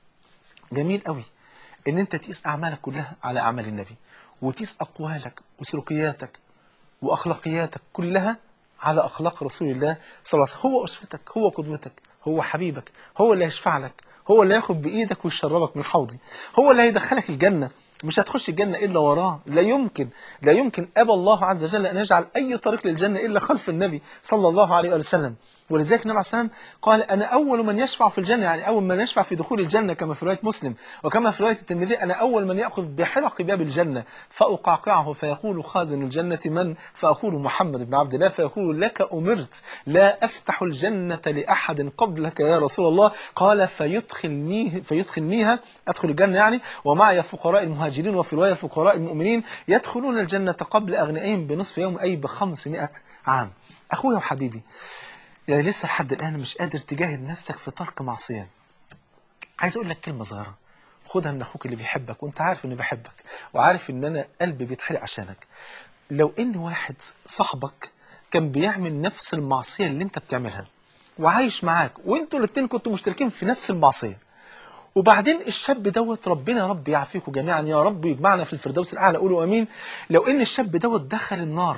جميل قوي ان انت تقيس اعمالك كلها على اعمال النبي وتقيس اقوالك وسلوكياتك واخلاقياتك كلها على اخلاق رسول الله صلى الله عليه وسلم هو اسوتك هو قدوتك هو حبيبك هو اللي هيشفع لك هو اللي هياخد بايدك ويشربك من حوضي هو اللي هيدخلك الجنه مش هتخش الجنة إلا وراه لا يمكن لا يمكن أبى الله عز وجل أن يجعل أي طريق للجنة إلا خلف النبي صلى الله عليه وآله وسلم ولذلك النبي عليه الصلاة والسلام قال أنا أول من يشفع في الجنة يعني أول من يشفع في دخول الجنة كما في رواية مسلم وكما في رواية الترمذي أنا أول من يأخذ بحلق باب الجنة فأقعقعه فيقول خازن الجنة من فأقول محمد بن عبد الله فيقول لك أمرت لا أفتح الجنة لأحد قبلك يا رسول الله قال فيدخلني فيدخلنيها أدخل الجنة يعني ومعي فقراء المهاجرين وفي رواية فقراء المؤمنين يدخلون الجنة قبل أغنيائهم بنصف يوم أي بخمسمائة عام أخويا وحبيبي يعني لسه لحد الآن مش قادر تجاهد نفسك في ترك معصية عايز أقول لك كلمة صغيرة خدها من أخوك اللي بيحبك وأنت عارف إنه بيحبك وعارف إن أنا قلبي بيتحرق عشانك لو إن واحد صاحبك كان بيعمل نفس المعصية اللي أنت بتعملها وعايش معاك وأنتوا الاتنين كنتوا مشتركين في نفس المعصية وبعدين الشاب دوت ربنا يا رب يعافيكم جميعا يا رب يجمعنا في الفردوس الأعلى قولوا أمين لو إن الشاب دوت دخل النار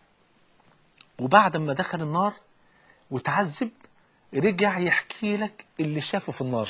وبعد ما دخل النار وتعذب رجع يحكي لك اللي شافه في النار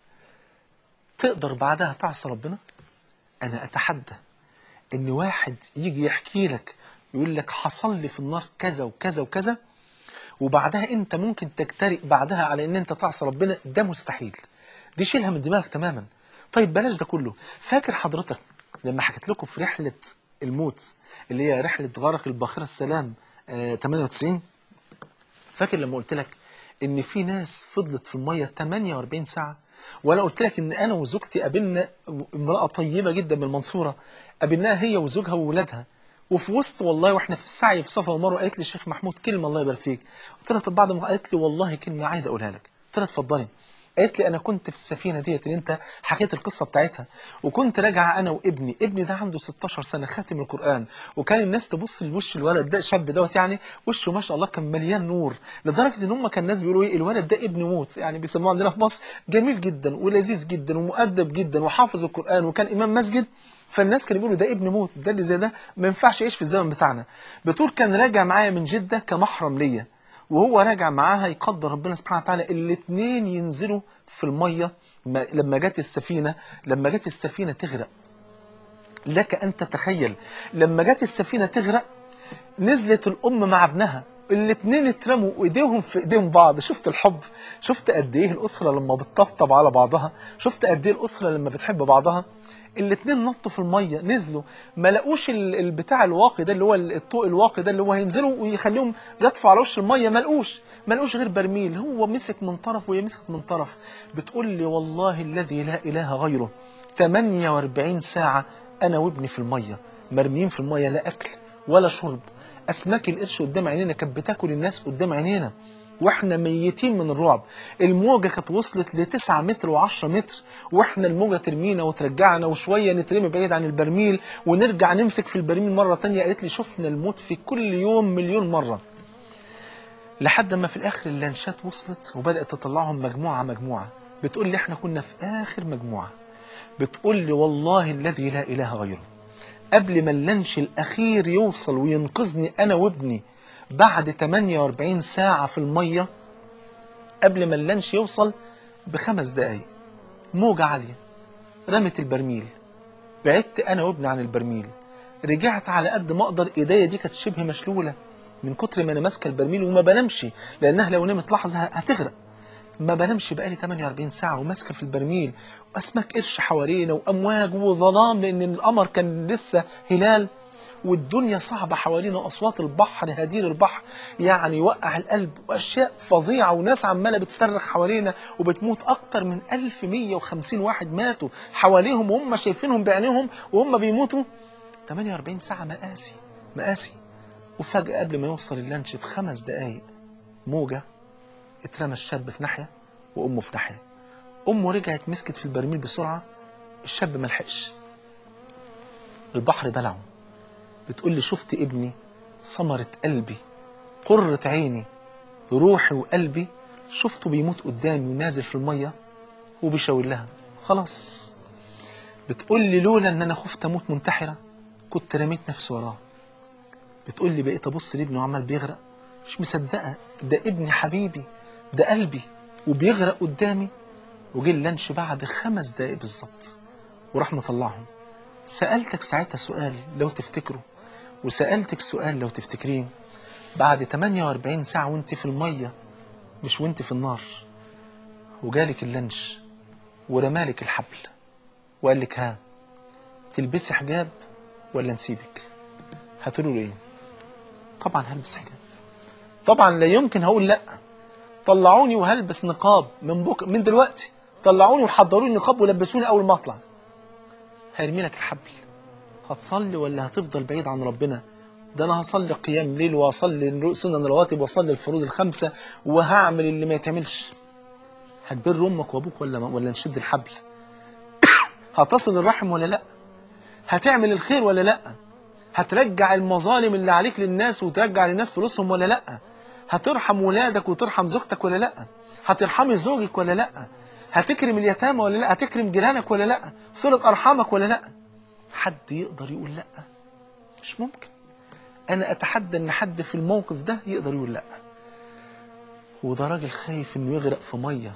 تقدر بعدها تعصى ربنا انا اتحدى ان واحد يجي يحكي لك يقول لك حصل لي في النار كذا وكذا وكذا وبعدها انت ممكن تجترئ بعدها على ان انت تعصى ربنا ده مستحيل دي شيلها من دماغك تماما طيب بلاش ده كله فاكر حضرتك لما حكيت لكم في رحلة الموت اللي هي رحلة غرق الباخرة السلام آه 98 فاكر لما قلت لك ان في ناس فضلت في الميه 48 ساعه وانا قلت لك ان انا وزوجتي قابلنا امراه طيبه جدا من المنصوره قابلناها هي وزوجها وولادها وفي وسط والله واحنا في السعي في صفا ومروه قالت لي شيخ محمود كلمه الله يبارك فيك قلت لها طب بعد ما قالت لي والله كلمه عايز اقولها لك قلت لها اتفضلي قالت لي انا كنت في السفينه ديت اللي انت حكيت القصه بتاعتها وكنت راجع انا وابني ابني ده عنده 16 سنه خاتم القران وكان الناس تبص لوش الولد ده الشاب دوت يعني وشه ما شاء الله كان مليان نور لدرجه ان هم كان الناس بيقولوا ايه الولد ده ابن موت يعني بيسموه عندنا في مصر جميل جدا ولذيذ جدا ومؤدب جدا وحافظ القران وكان امام مسجد فالناس كانوا بيقولوا ده ابن موت ده اللي زي ده ما ينفعش يعيش في الزمن بتاعنا بتقول كان راجع معايا من جده كمحرم ليا وهو راجع معاها يقدر ربنا سبحانه وتعالى الاثنين ينزلوا في الميه ما- لما جت السفينه لما جت السفينه تغرق لك ان تتخيل لما جت السفينه تغرق نزلت الام مع ابنها الاثنين اترموا وايديهم في ايدين بعض شفت الحب شفت قد ايه الاسره لما بتطبطب على بعضها شفت قد ايه الاسره لما بتحب بعضها الاثنين نطوا في الميه نزلوا ما لقوش ال- البتاع الواقي ده اللي هو الطوق الواقي ده اللي هو هينزلوا ويخليهم يطفوا على وش الميه ما لقوش ما لقوش غير برميل هو مسك من طرف وهي مسكت من طرف بتقول لي والله الذي لا اله غيره 48 ساعه انا وابني في الميه مرميين في الميه لا اكل ولا شرب اسماك القرش قدام عينينا كانت بتاكل الناس قدام عينينا واحنا ميتين من الرعب الموجة كانت وصلت لتسعة متر وعشرة متر واحنا الموجة ترمينا وترجعنا وشوية نترمي بعيد عن البرميل ونرجع نمسك في البرميل مرة تانية قالت لي شفنا الموت في كل يوم مليون مرة لحد ما في الاخر اللانشات وصلت وبدات تطلعهم مجموعه مجموعه بتقول لي احنا كنا في اخر مجموعه بتقول لي والله الذي لا اله غيره قبل ما اللانش الاخير يوصل وينقذني انا وابني بعد 48 ساعه في الميه قبل ما اللانش يوصل بخمس دقايق موجه عاليه رمت البرميل بعدت انا وابني عن البرميل رجعت على قد ما اقدر ايديا دي كانت شبه مشلوله من كتر ما انا ماسكه البرميل وما بنامش لانها لو نمت لحظه هتغرق ما بنامش بقالي 48 ساعه وماسكه في البرميل واسماك قرش حوالينا وامواج وظلام لان القمر كان لسه هلال والدنيا صعبة حوالينا وأصوات البحر هدير البحر يعني يوقع القلب وأشياء فظيعة وناس عمالة بتصرخ حوالينا وبتموت أكتر من 1150 واحد ماتوا حواليهم وهم شايفينهم بعينيهم وهم بيموتوا 48 ساعة مقاسي مقاسي وفجأة قبل ما يوصل اللانش بخمس دقايق موجة اترمى الشاب في ناحية وأمه في ناحية أمه رجعت مسكت في البرميل بسرعة الشاب ملحقش البحر بلعه بتقول لي شفت ابني ثمرة قلبي قرة عيني روحي وقلبي شفته بيموت قدامي ونازل في المية وبيشاور لها خلاص بتقول لي لولا ان انا خفت اموت منتحرة كنت رميت نفسي وراه بتقول لي بقيت ابص لابني وعمال بيغرق مش مصدقه ده ابني حبيبي ده قلبي وبيغرق قدامي وجه اللانش بعد خمس دقايق بالظبط وراح مطلعهم سالتك ساعتها سؤال لو تفتكروا وسالتك سؤال لو تفتكرين بعد 48 ساعه وانت في الميه مش وانت في النار وجالك اللانش ورمالك الحبل وقال لك ها تلبسي حجاب ولا نسيبك هتقولوا له ايه طبعا هلبس حجاب طبعا لا يمكن هقول لا طلعوني وهلبس نقاب من بكره من دلوقتي طلعوني وحضروا لي نقاب ولبسوني اول ما اطلع هيرمي لك الحبل هتصلي ولا هتفضل بعيد عن ربنا ده انا هصلي قيام ليل واصلي سنن الرواتب واصلي الفروض الخمسه وهعمل اللي ما يتعملش هتبر امك وابوك ولا ولا نشد الحبل هتصل الرحم ولا لا هتعمل الخير ولا لا هترجع المظالم اللي عليك للناس وترجع للناس فلوسهم ولا لا هترحم ولادك وترحم زوجتك ولا لا هترحمي زوجك ولا لا هتكرم اليتامى ولا لا هتكرم جيرانك ولا لا صلة ارحامك ولا لا حد يقدر يقول لا مش ممكن انا اتحدى ان حد في الموقف ده يقدر يقول لا وده راجل خايف انه يغرق في ميه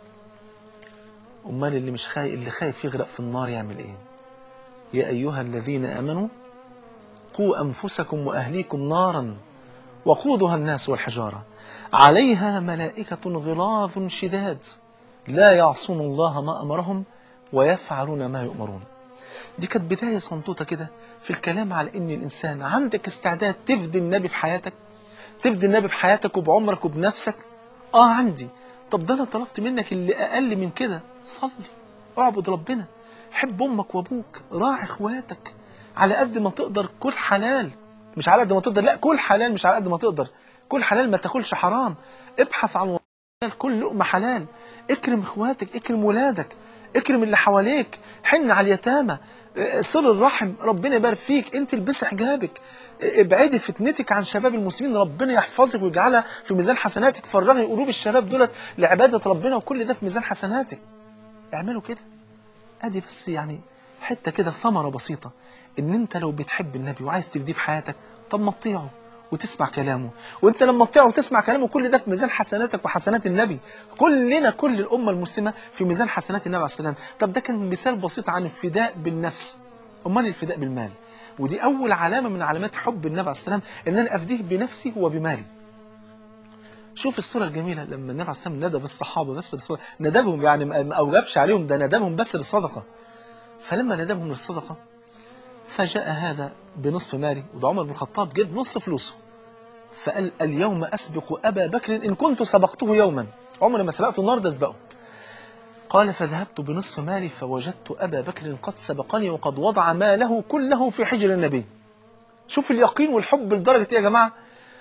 امال اللي مش خايف اللي خايف يغرق في النار يعمل ايه يا ايها الذين امنوا قوا انفسكم واهليكم نارا وقودها الناس والحجاره عليها ملائكه غلاظ شداد لا يعصون الله ما امرهم ويفعلون ما يؤمرون دي كانت بدايه صنطوطه كده في الكلام على ان الانسان عندك استعداد تفدي النبي في حياتك تفدي النبي بحياتك وبعمرك وبنفسك اه عندي طب ده انا طلبت منك اللي اقل من كده صلي اعبد ربنا حب امك وابوك راعي اخواتك على قد ما تقدر كل حلال مش على قد ما تقدر لا كل حلال مش على قد ما تقدر كل حلال ما تاكلش حرام ابحث عن حلال كل لقمه حلال اكرم اخواتك اكرم ولادك اكرم اللي حواليك حن على اليتامى صل الرحم ربنا يبارك فيك انت البسي حجابك ابعدي فتنتك عن شباب المسلمين ربنا يحفظك ويجعلها في ميزان حسناتك فرغي قلوب الشباب دولت لعباده ربنا وكل ده في ميزان حسناتك اعملوا كده ادي بس يعني حته كده ثمره بسيطه ان انت لو بتحب النبي وعايز تفديه في حياتك طب ما تطيعه وتسمع كلامه وانت لما تطيعه وتسمع كلامه كل ده في ميزان حسناتك وحسنات النبي كلنا كل الامه المسلمه في ميزان حسنات النبي عليه السلام طب ده كان مثال بسيط عن الفداء بالنفس امال الفداء بالمال ودي اول علامه من علامات حب النبي عليه السلام ان انا افديه بنفسي وبمالي شوف الصورة الجميلة لما النبي عليه السلام ندب الصحابة بس للصدقة ندبهم يعني ما أوجبش عليهم ده ندبهم بس للصدقة فلما ندبهم للصدقة فجاء هذا بنصف مالي وده عمر بن الخطاب جاب نص فلوسه فقال اليوم أسبق أبا بكر إن كنت سبقته يوما عمر ما سبقته النهارده أسبقه قال فذهبت بنصف مالي فوجدت أبا بكر قد سبقني وقد وضع ماله كله في حجر النبي شوف اليقين والحب لدرجة إيه يا جماعة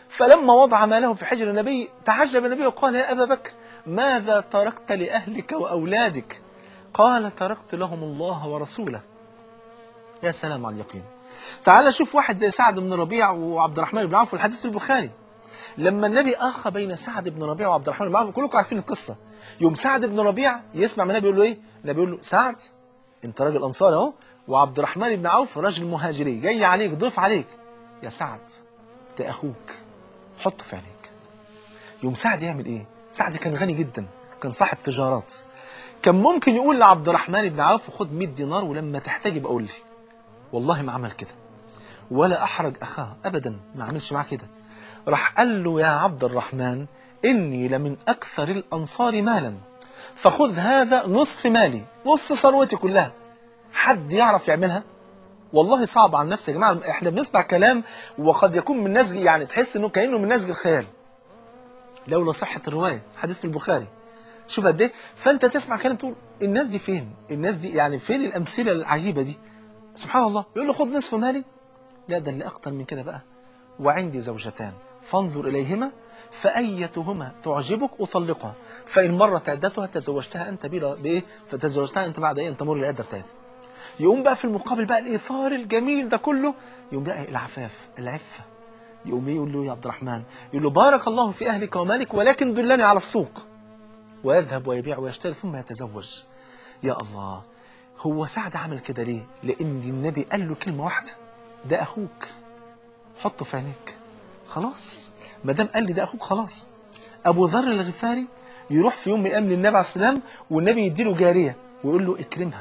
فلما وضع ماله في حجر النبي تعجب النبي وقال يا أبا بكر ماذا تركت لأهلك وأولادك قال تركت لهم الله ورسوله يا سلام على اليقين تعال شوف واحد زي سعد بن ربيع وعبد الرحمن بن عوف والحديث في البخاري لما النبي اخى بين سعد بن ربيع وعبد الرحمن بن عوف كلكم عارفين القصه يوم سعد بن ربيع يسمع من النبي يقول له ايه النبي يقول له سعد انت راجل انصاري اهو وعبد الرحمن بن عوف راجل مهاجري جاي عليك ضيف عليك يا سعد ده اخوك حطه في عينيك يوم سعد يعمل ايه سعد كان غني جدا كان صاحب تجارات كان ممكن يقول لعبد الرحمن بن عوف خد 100 دينار ولما تحتاج يبقى قول لي والله ما عمل كده ولا احرج اخاه ابدا ما عملش معاه كده راح قال له يا عبد الرحمن اني لمن اكثر الانصار مالا فخذ هذا نصف مالي نص ثروتي كلها حد يعرف يعملها والله صعب على النفس يا جماعه احنا بنسمع كلام وقد يكون من نسج يعني تحس انه كانه من نسج الخيال لولا صحه الروايه حديث في البخاري شوف قد ايه فانت تسمع كلام تقول الناس دي فين الناس دي يعني فين الامثله العجيبه دي سبحان الله يقول له خد نصف مالي لا ده اللي اكتر من كده بقى وعندي زوجتان فانظر اليهما فايتهما تعجبك اطلقها فان مرت عدتها تزوجتها انت بلا بايه فتزوجتها انت بعد ايه ان تمر العده بتاعتها يقوم بقى في المقابل بقى الايثار الجميل ده كله يقوم بقى العفاف العفه يقوم يقول له يا عبد الرحمن يقول له بارك الله في اهلك ومالك ولكن دلني على السوق ويذهب ويبيع ويشتري ثم يتزوج يا الله هو سعد عمل كده ليه لان النبي قال له كلمه واحده ده اخوك حطه في عينيك خلاص ما دام قال لي ده اخوك خلاص ابو ذر الغفاري يروح في يوم من الايام للنبي عليه السلام والنبي يديله جاريه ويقول له اكرمها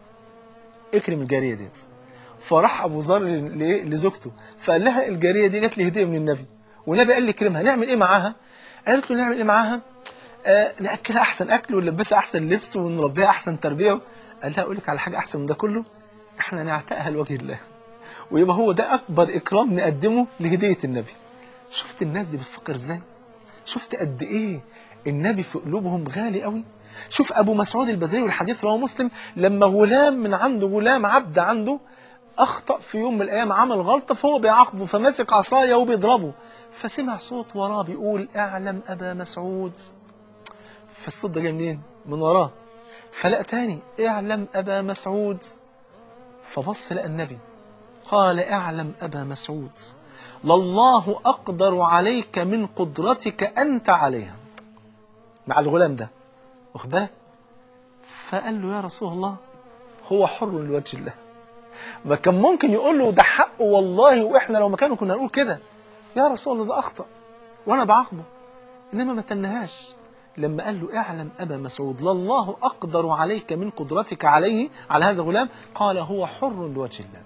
اكرم الجاريه ديت فراح ابو ذر ل- لزوجته فقال لها الجاريه دي جت لي هديه من النبي والنبي قال لي اكرمها نعمل ايه معاها قالت له نعمل ايه معاها آه ناكلها احسن اكل ونلبسها احسن لبس ونربيها احسن تربيه قال لها اقول لك على حاجه احسن من ده كله احنا نعتقها لوجه الله ويبقى هو ده اكبر اكرام نقدمه لهديه النبي شفت الناس دي بتفكر ازاي شفت قد ايه النبي في قلوبهم غالي قوي شوف ابو مسعود البدري والحديث رواه مسلم لما غلام من عنده غلام عبد عنده اخطا في يوم من الايام عمل غلطه فهو بيعاقبه فماسك عصايه وبيضربه فسمع صوت وراه بيقول اعلم ابا مسعود فالصوت ده جاي منين من وراه فلقى تاني اعلم ابا مسعود فبص لقى النبي قال اعلم ابا مسعود لله اقدر عليك من قدرتك انت عليها مع الغلام ده واخد بالك فقال له يا رسول الله هو حر لوجه الله ما كان ممكن يقول له ده حقه والله واحنا لو مكانه كنا نقول كده يا رسول الله ده اخطا وانا بعاقبه انما ما تنهاش لما قال له اعلم ابا مسعود لله اقدر عليك من قدرتك عليه على هذا الغلام قال هو حر لوجه الله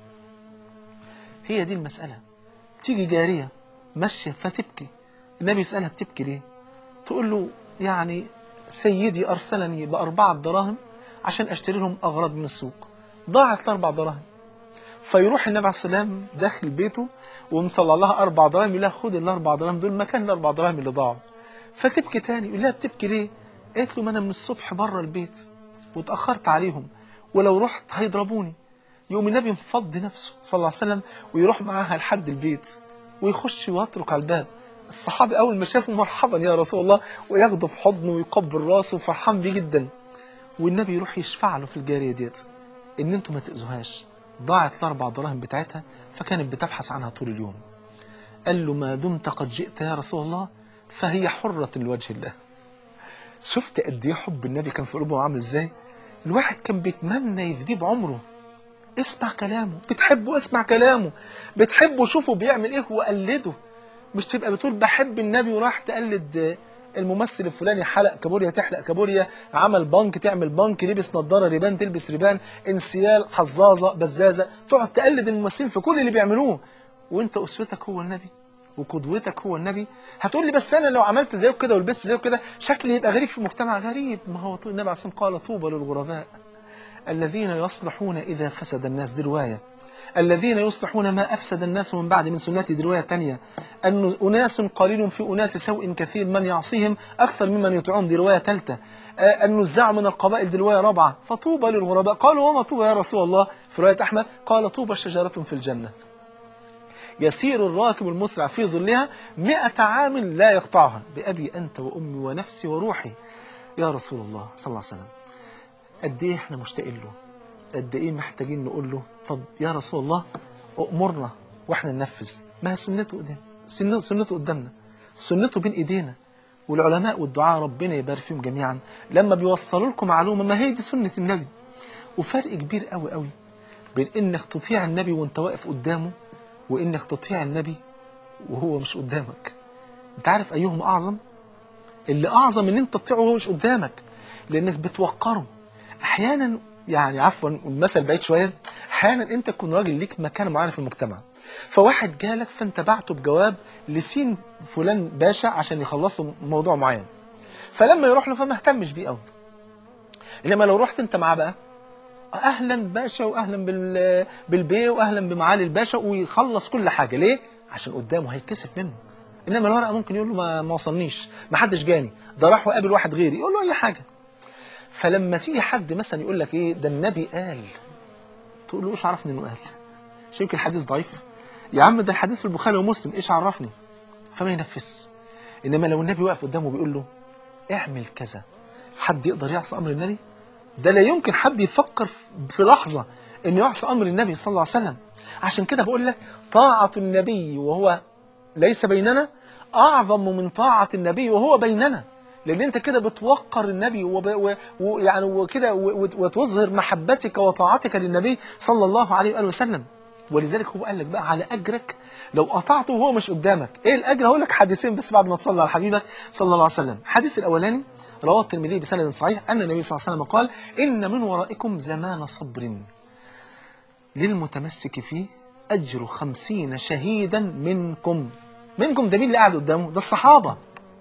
هي دي المساله تيجي جاريه ماشيه فتبكي النبي يسالها بتبكي ليه تقول له يعني سيدي ارسلني باربعه دراهم عشان اشتري لهم اغراض من السوق ضاعت الاربع دراهم فيروح النبي عليه السلام داخل بيته ومطلع لها اربع دراهم يقول لها خد الاربع دراهم دول مكان الاربع دراهم اللي ضاعوا فتبكي تاني يقول لها بتبكي ليه؟ قالت له ما انا من الصبح بره البيت واتاخرت عليهم ولو رحت هيضربوني يقوم النبي مفضي نفسه صلى الله عليه وسلم ويروح معاها لحد البيت ويخش ويترك على الباب الصحابي اول ما شافه مرحبا يا رسول الله وياخده في حضنه ويقبل راسه وفرحان بيه جدا والنبي يروح يشفع له في الجاريه ديت ان انتوا ما تاذوهاش ضاعت الاربع دراهم بتاعتها فكانت بتبحث عنها طول اليوم قال له ما دمت قد جئت يا رسول الله فهي حرة لوجه الله شفت قد ايه حب النبي كان في قلوبهم عامل ازاي الواحد كان بيتمنى يفديه بعمره اسمع كلامه بتحبه اسمع كلامه بتحبه شوفه بيعمل ايه وقلده مش تبقى بتقول بحب النبي وراح تقلد الممثل الفلاني حلق كابوريا تحلق كابوريا عمل بنك تعمل بنك لبس نظاره ريبان تلبس ريبان انسيال حظاظه بزازه تقعد تقلد الممثلين في كل اللي بيعملوه وانت اسوتك هو النبي وقدوتك هو النبي هتقول لي بس انا لو عملت زيه كده ولبست زيه كده شكلي يبقى غريب في المجتمع غريب ما هو النبي عليه الصلاه والسلام قال طوبى للغرباء الذين يصلحون اذا فسد الناس دي روايه الذين يصلحون ما أفسد الناس من بعد من سنتي دي رواية تانية أن أناس قليل في أناس سوء كثير من يعصيهم أكثر ممن يطيعون دي رواية ثالثة النزاع من القبائل دي رواية رابعة فطوبى للغرباء قالوا وما طوبى يا رسول الله في رواية أحمد قال طوبى شجرة في الجنة يسير الراكب المسرع في ظلها مئة عام لا يقطعها بأبي أنت وأمي ونفسي وروحي يا رسول الله صلى الله عليه وسلم قد إيه إحنا مشتاقين له قد إيه محتاجين نقول له طب يا رسول الله أمرنا وإحنا ننفذ ما هي سنته قدام سنته, سنته قدامنا سنته بين إيدينا والعلماء والدعاء ربنا يبارك فيهم جميعا لما بيوصلوا لكم معلومة ما هي دي سنة النبي وفرق كبير قوي قوي بين انك تطيع النبي وانت واقف قدامه وانك تطيع النبي وهو مش قدامك انت عارف ايهم اعظم اللي اعظم ان انت تطيعه وهو مش قدامك لانك بتوقره احيانا يعني عفوا المثل بعيد شويه احيانا انت تكون راجل ليك مكانه معينه في المجتمع فواحد جالك فانت بعته بجواب لسين فلان باشا عشان يخلص له موضوع معين فلما يروح له فما اهتمش بيه قوي انما لو رحت انت معاه بقى اهلا باشا واهلا بال بالبيه واهلا بمعالي الباشا ويخلص كل حاجه ليه عشان قدامه هيتكسف منه انما الورقه ممكن يقول له ما, ما وصلنيش ما حدش جاني ده راح وقابل واحد غيري يقول له اي حاجه فلما تيجي حد مثلا يقول لك ايه ده النبي قال تقول له ايش عرفني انه قال مش يمكن الحديث ضعيف يا عم ده الحديث في البخاري ومسلم ايش عرفني فما ينفذ انما لو النبي واقف قدامه بيقول له اعمل كذا حد يقدر يعصي امر النبي ده لا يمكن حد يفكر في لحظة انه يعصي امر النبي صلى الله عليه وسلم عشان كده بقول لك طاعة النبي وهو ليس بيننا اعظم من طاعة النبي وهو بيننا لان انت كده بتوقر النبي ويعني وكده وتظهر محبتك وطاعتك للنبي صلى الله عليه واله وسلم ولذلك هو قال لك بقى على اجرك لو قطعته وهو مش قدامك ايه الاجر هقول لك حديثين بس بعد ما تصلي على حبيبك صلى الله عليه وسلم الحديث الاولاني رواه الترمذي بسند صحيح ان النبي صلى الله عليه وسلم قال ان من ورائكم زمان صبر للمتمسك فيه اجر خمسين شهيدا منكم منكم ده مين اللي قاعد قدامه ده الصحابه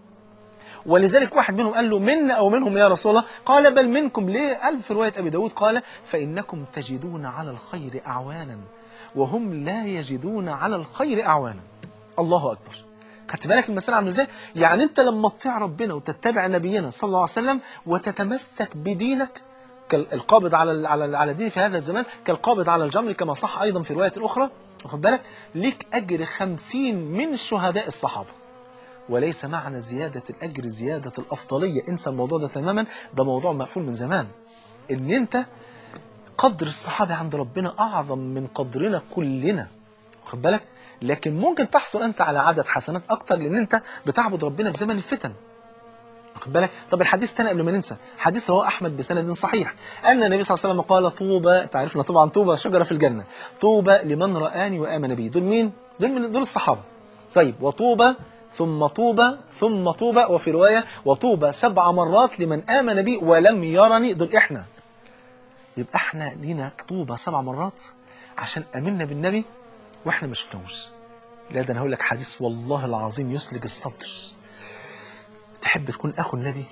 ولذلك واحد منهم قال له منا او منهم يا رسول الله قال بل منكم ليه قال في روايه ابي داود قال فانكم تجدون على الخير اعوانا وهم لا يجدون على الخير اعوانا الله اكبر خدت بالك المسألة عامله ازاي؟ يعني انت لما تطيع ربنا وتتبع نبينا صلى الله عليه وسلم وتتمسك بدينك القابض على على على دين في هذا الزمان كالقابض على الجمر كما صح ايضا في روايه اخرى واخد بالك ليك اجر خمسين من شهداء الصحابه وليس معنى زياده الاجر زياده الافضليه انسى الموضوع ده تماما ده موضوع مقفول من زمان ان انت قدر الصحابه عند ربنا اعظم من قدرنا كلنا واخد بالك لكن ممكن تحصل انت على عدد حسنات اكتر لان انت بتعبد ربنا في زمن الفتن واخد بالك طب الحديث الثاني قبل ما ننسى حديث رواه احمد بسند صحيح ان النبي صلى الله عليه وسلم قال طوبى تعرفنا طبعا طوبى شجره في الجنه طوبى لمن رآني وآمن بي دول مين دول من دول الصحابه طيب وطوبى ثم طوبى ثم طوبى وفي روايه وطوبى سبع مرات لمن آمن بي ولم يرني دول احنا يبقى احنا لينا طوبى سبع مرات عشان امنا بالنبي واحنا ما شفناهوش لا ده انا هقول لك حديث والله العظيم يسلج الصدر تحب تكون اخو النبي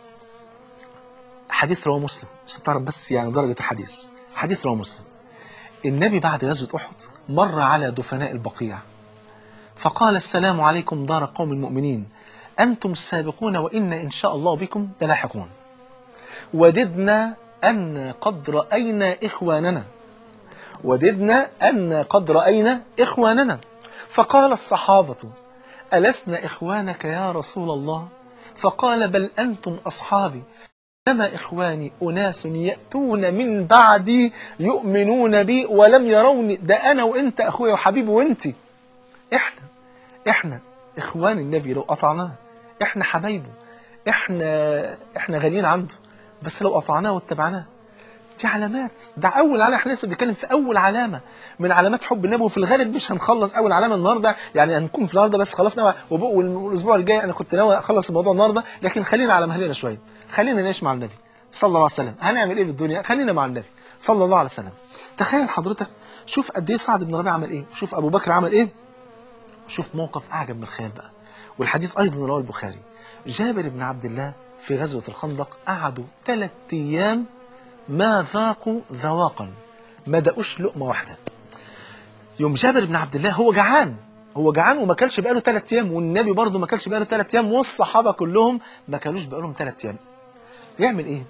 حديث رواه مسلم عشان تعرف بس يعني درجه الحديث حديث رواه مسلم النبي بعد غزوه احد مر على دفناء البقيع فقال السلام عليكم دار قوم المؤمنين انتم السابقون وانا ان شاء الله بكم للاحقون وددنا ان قد راينا اخواننا وددنا أن قد رأينا إخواننا فقال الصحابة ألسنا إخوانك يا رسول الله فقال بل أنتم أصحابي إنما إخواني أناس يأتون من بعدي يؤمنون بي ولم يروني ده أنا وإنت أخويا وحبيبي وإنت إحنا إحنا إخوان النبي لو قطعناه إحنا حبايبه إحنا إحنا غاليين عنده بس لو قطعناه واتبعناه دي علامات ده اول علامه احنا لسه بنتكلم في اول علامه من علامات حب النبي وفي الغالب مش هنخلص اول علامه النهارده يعني هنكون في النهارده بس خلصنا والاسبوع الجاي انا كنت ناوي اخلص الموضوع النهارده لكن خلينا على مهلنا شويه خلينا نعيش مع النبي صلى الله عليه وسلم هنعمل ايه في الدنيا خلينا مع النبي صلى الله عليه وسلم تخيل حضرتك شوف قد ايه سعد بن ربيعه عمل ايه شوف ابو بكر عمل ايه شوف موقف اعجب من الخيال بقى والحديث ايضا رواه البخاري جابر بن عبد الله في غزوه الخندق قعدوا ثلاث ايام ما ذاقوا ذواقا ما دقوش لقمه واحده يوم جابر بن عبد الله هو جعان هو جعان وما كلش بقاله ثلاث ايام والنبي برضه ما كلش بقاله ثلاث ايام والصحابه كلهم ما كلوش بقالهم ثلاث ايام يعمل ايه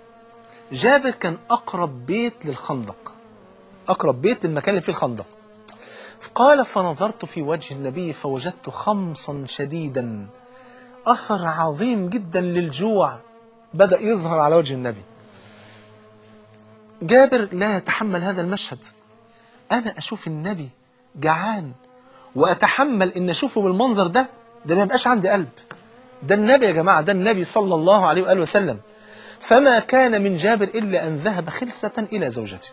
جابر كان اقرب بيت للخندق اقرب بيت للمكان اللي فيه الخندق قال فنظرت في وجه النبي فوجدت خمصا شديدا أثر عظيم جدا للجوع بدأ يظهر على وجه النبي جابر لا يتحمل هذا المشهد أنا أشوف النبي جعان وأتحمل إن أشوفه بالمنظر ده ده ما يبقاش عندي قلب ده النبي يا جماعة ده النبي صلى الله عليه وآله وسلم فما كان من جابر إلا أن ذهب خلسة إلى زوجته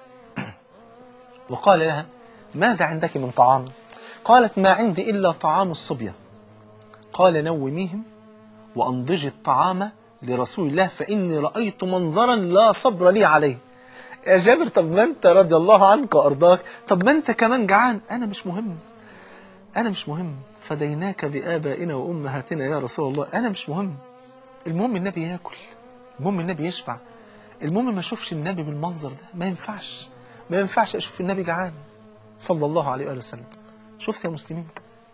وقال لها ماذا عندك من طعام قالت ما عندي إلا طعام الصبية قال نوميهم وأنضجي الطعام لرسول الله فإني رأيت منظرا لا صبر لي عليه يا جابر طب ما أنت رضي الله عنك وأرضاك طب ما أنت كمان جعان أنا مش مهم أنا مش مهم فديناك بآبائنا وأمهاتنا يا رسول الله أنا مش مهم المهم النبي ياكل المهم النبي يشبع المهم ما اشوفش النبي بالمنظر ده ما ينفعش ما ينفعش اشوف النبي جعان صلى الله عليه وآله وسلم شفت يا مسلمين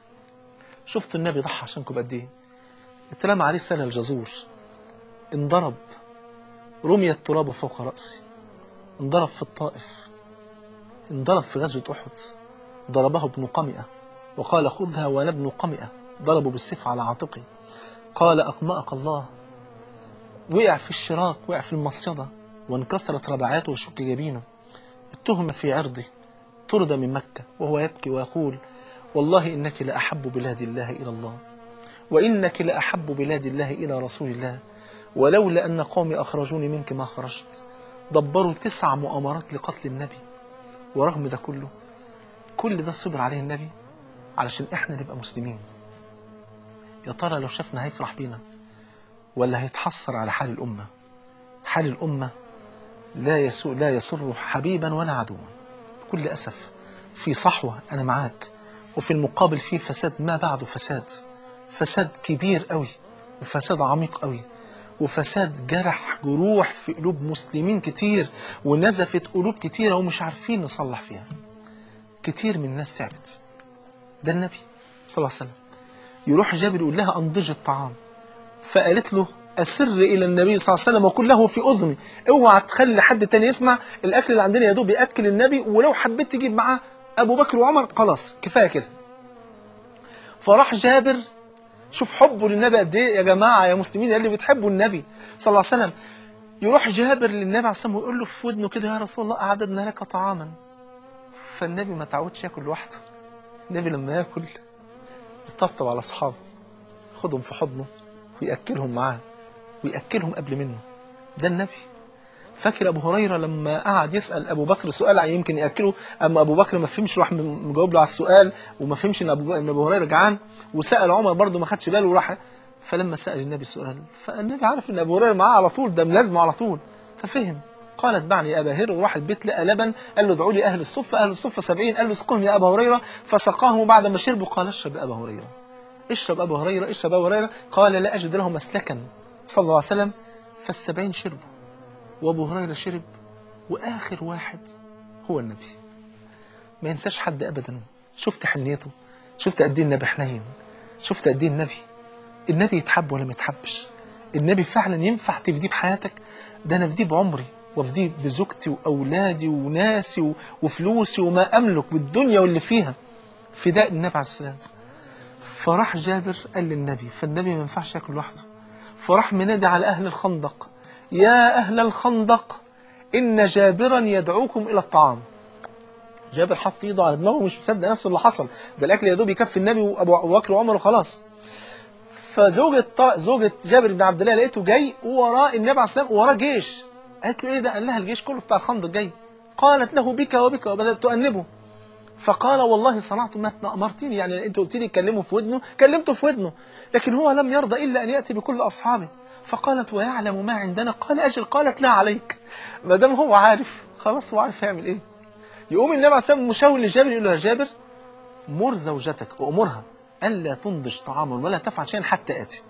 شفت النبي ضحى عشانكم قد ايه اترمى عليه سنة الجزور انضرب رمي التراب فوق رأسي انضرب في الطائف انضرب في غزوة أحد ضربه ابن قمئة وقال خذها وانا ابن قمئة ضربوا بالسيف على عاتقي قال أقمأك الله وقع في الشراك وقع في المصيدة وانكسرت رباعاته وشك جبينه اتهم في عرضه طرد من مكة وهو يبكي ويقول والله إنك لأحب بلاد الله إلى الله وإنك لأحب بلاد الله إلى رسول الله ولولا أن قومي أخرجوني منك ما خرجت دبروا تسع مؤامرات لقتل النبي ورغم ده كله كل ده صبر عليه النبي علشان احنا نبقى مسلمين يا ترى لو شافنا هيفرح بينا ولا هيتحسر على حال الأمة حال الأمة لا يسوء لا يسر حبيبا ولا عدوا بكل أسف في صحوة أنا معاك وفي المقابل في فساد ما بعده فساد فساد كبير قوي وفساد عميق قوي وفساد جرح جروح في قلوب مسلمين كتير ونزفت قلوب كتيرة ومش عارفين نصلح فيها كتير من الناس تعبت ده النبي صلى الله عليه وسلم يروح جابر يقول لها أنضج الطعام فقالت له أسر إلى النبي صلى الله عليه وسلم وقل له في أذني اوعى تخلي حد تاني يسمع الأكل اللي عندنا يا دوب يأكل النبي ولو حبيت تجيب معاه أبو بكر وعمر خلاص كفاية كده فراح جابر شوف حبه للنبي قد ايه يا جماعة يا مسلمين يا اللي بتحبوا النبي صلى الله عليه وسلم يروح جابر للنبي عليه الصلاة والسلام ويقول له في ودنه كده يا رسول الله أعددنا لك طعاما فالنبي ما تعودش ياكل لوحده النبي لما ياكل يطبطب على أصحابه ياخدهم في حضنه ويأكلهم معاه ويأكلهم قبل منه ده النبي فاكر أبو هريرة لما قعد يسأل أبو بكر سؤال يمكن يأكله أما أبو بكر ما فهمش راح مجاوب له على السؤال وما فهمش إن أبو, إن أبو هريرة جعان وسأل عمر برضه ما خدش باله وراح فلما سأل النبي سؤال فالنبي عارف إن أبو هريرة معاه على طول ده ملازمه على طول ففهم قال اتبعني يا أبا هريرة وراح البيت لقى لبن قال له ادعوا لي أهل الصفة أهل الصفة سبعين قال له اسقهم يا أبا هريرة فسقاهم بعد ما شربوا قال اشرب يا أبا هريرة اشرب أبو هريرة اشرب أبو هريرة قال لا أجد له مسلكا صلى الله عليه وسلم فالسبعين شربوا وأبو هريرة شرب وآخر واحد هو النبي ما ينساش حد أبدا شفت حنيته شفت قد ايه النبي حنين شفت قد ايه النبي النبي يتحب ولا ما يتحبش النبي فعلا ينفع تفديه بحياتك ده انا افديه بعمري وافديه بزوجتي واولادي وناسي و- وفلوسي وما املك بالدنيا واللي فيها فداء النبي عليه السلام فراح جابر قال للنبي فالنبي ما ينفعش ياكل لوحده فراح منادي على اهل الخندق يا اهل الخندق ان جابرا يدعوكم الى الطعام جابر حط ايده على دماغه ومش مصدق نفسه اللي حصل ده الاكل يا دوب يكفي النبي وابو بكر وعمر وخلاص فزوجة ط- زوجة جابر بن عبد الله لقيته جاي ووراه النبي عليه السلام وراه جيش قالت له ايه ده قال لها الجيش كله بتاع الخندق جاي قالت له بك وبك وبدات تؤنبه فقال والله صنعت ما امرتني يعني انت قلت لي كلمه في ودنه كلمته في ودنه لكن هو لم يرضى الا ان ياتي بكل اصحابه فقالت ويعلم ما عندنا قال اجل قالت لا عليك ما دام هو عارف خلاص هو عارف يعمل ايه يقوم النبي عليه الصلاه والسلام مشاور لجابر يقول له يا جابر مر زوجتك وامرها الا تنضج طعاما ولا تفعل شيئا حتى اتي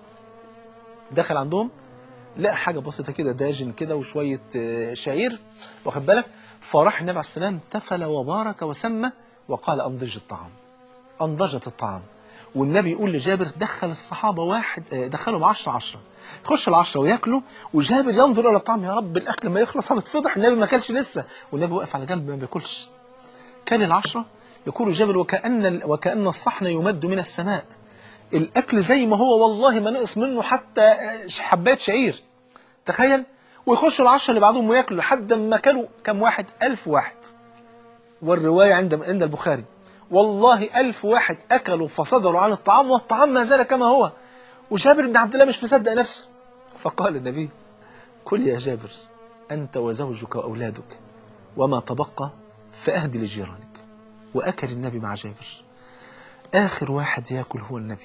دخل عندهم لقى حاجه بسيطه كده داجن كده وشويه آه، شعير واخد بالك فراح النبي عليه السلام تفل وبارك وسمى وقال انضج الطعام انضجت الطعام والنبي يقول لجابر دخل الصحابه واحد آه، دخلهم 10 10 يخش العشرة وياكلوا وجابر ينظر الى الطعام يا رب الاكل ما يخلص هنتفضح النبي ما كلش لسه والنبي واقف على جنب ما بياكلش كان العشرة يقول جابر وكأن وكأن الصحن يمد من السماء الأكل زي ما هو والله ما نقص منه حتى حبات شعير تخيل ويخشوا العشرة اللي بعدهم وياكلوا لحد ما كانوا كم واحد ألف واحد والرواية عند عند البخاري والله ألف واحد أكلوا فصدروا عن الطعام والطعام ما زال كما هو وجابر بن عبد الله مش مصدق نفسه فقال النبي كل يا جابر أنت وزوجك وأولادك وما تبقى فأهدي لجيرانك وأكل النبي مع جابر آخر واحد يأكل هو النبي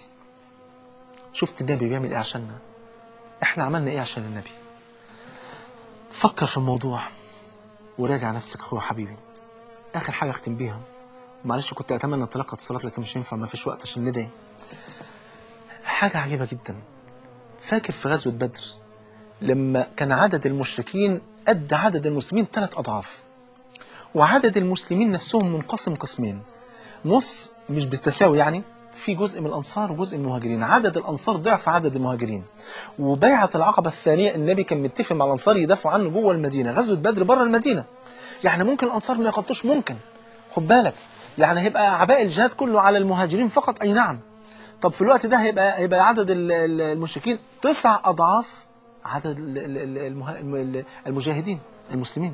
شفت النبي بيعمل إيه عشاننا إحنا عملنا إيه عشان النبي فكر في الموضوع وراجع نفسك أخويا حبيبي آخر حاجة أختم بيها معلش كنت أتمنى أتلقى اتصالات لكن مش ينفع ما فيش وقت عشان ندعي حاجة عجيبة جدا فاكر في غزوة بدر لما كان عدد المشركين قد عدد المسلمين ثلاث أضعاف وعدد المسلمين نفسهم منقسم قسمين نص مش بالتساوي يعني في جزء من الأنصار وجزء من المهاجرين عدد الأنصار ضعف عدد المهاجرين وبيعة العقبة الثانية النبي كان متفق مع الأنصار يدافعوا عنه جوه المدينة غزوة بدر بره المدينة يعني ممكن الأنصار ما يقطوش ممكن خد بالك يعني هيبقى أعباء الجهاد كله على المهاجرين فقط أي نعم طب في الوقت ده هيبقى هيبقى عدد ال- ال- المشركين تسع أضعاف عدد ال- ال- ال- المه- المجاهدين المسلمين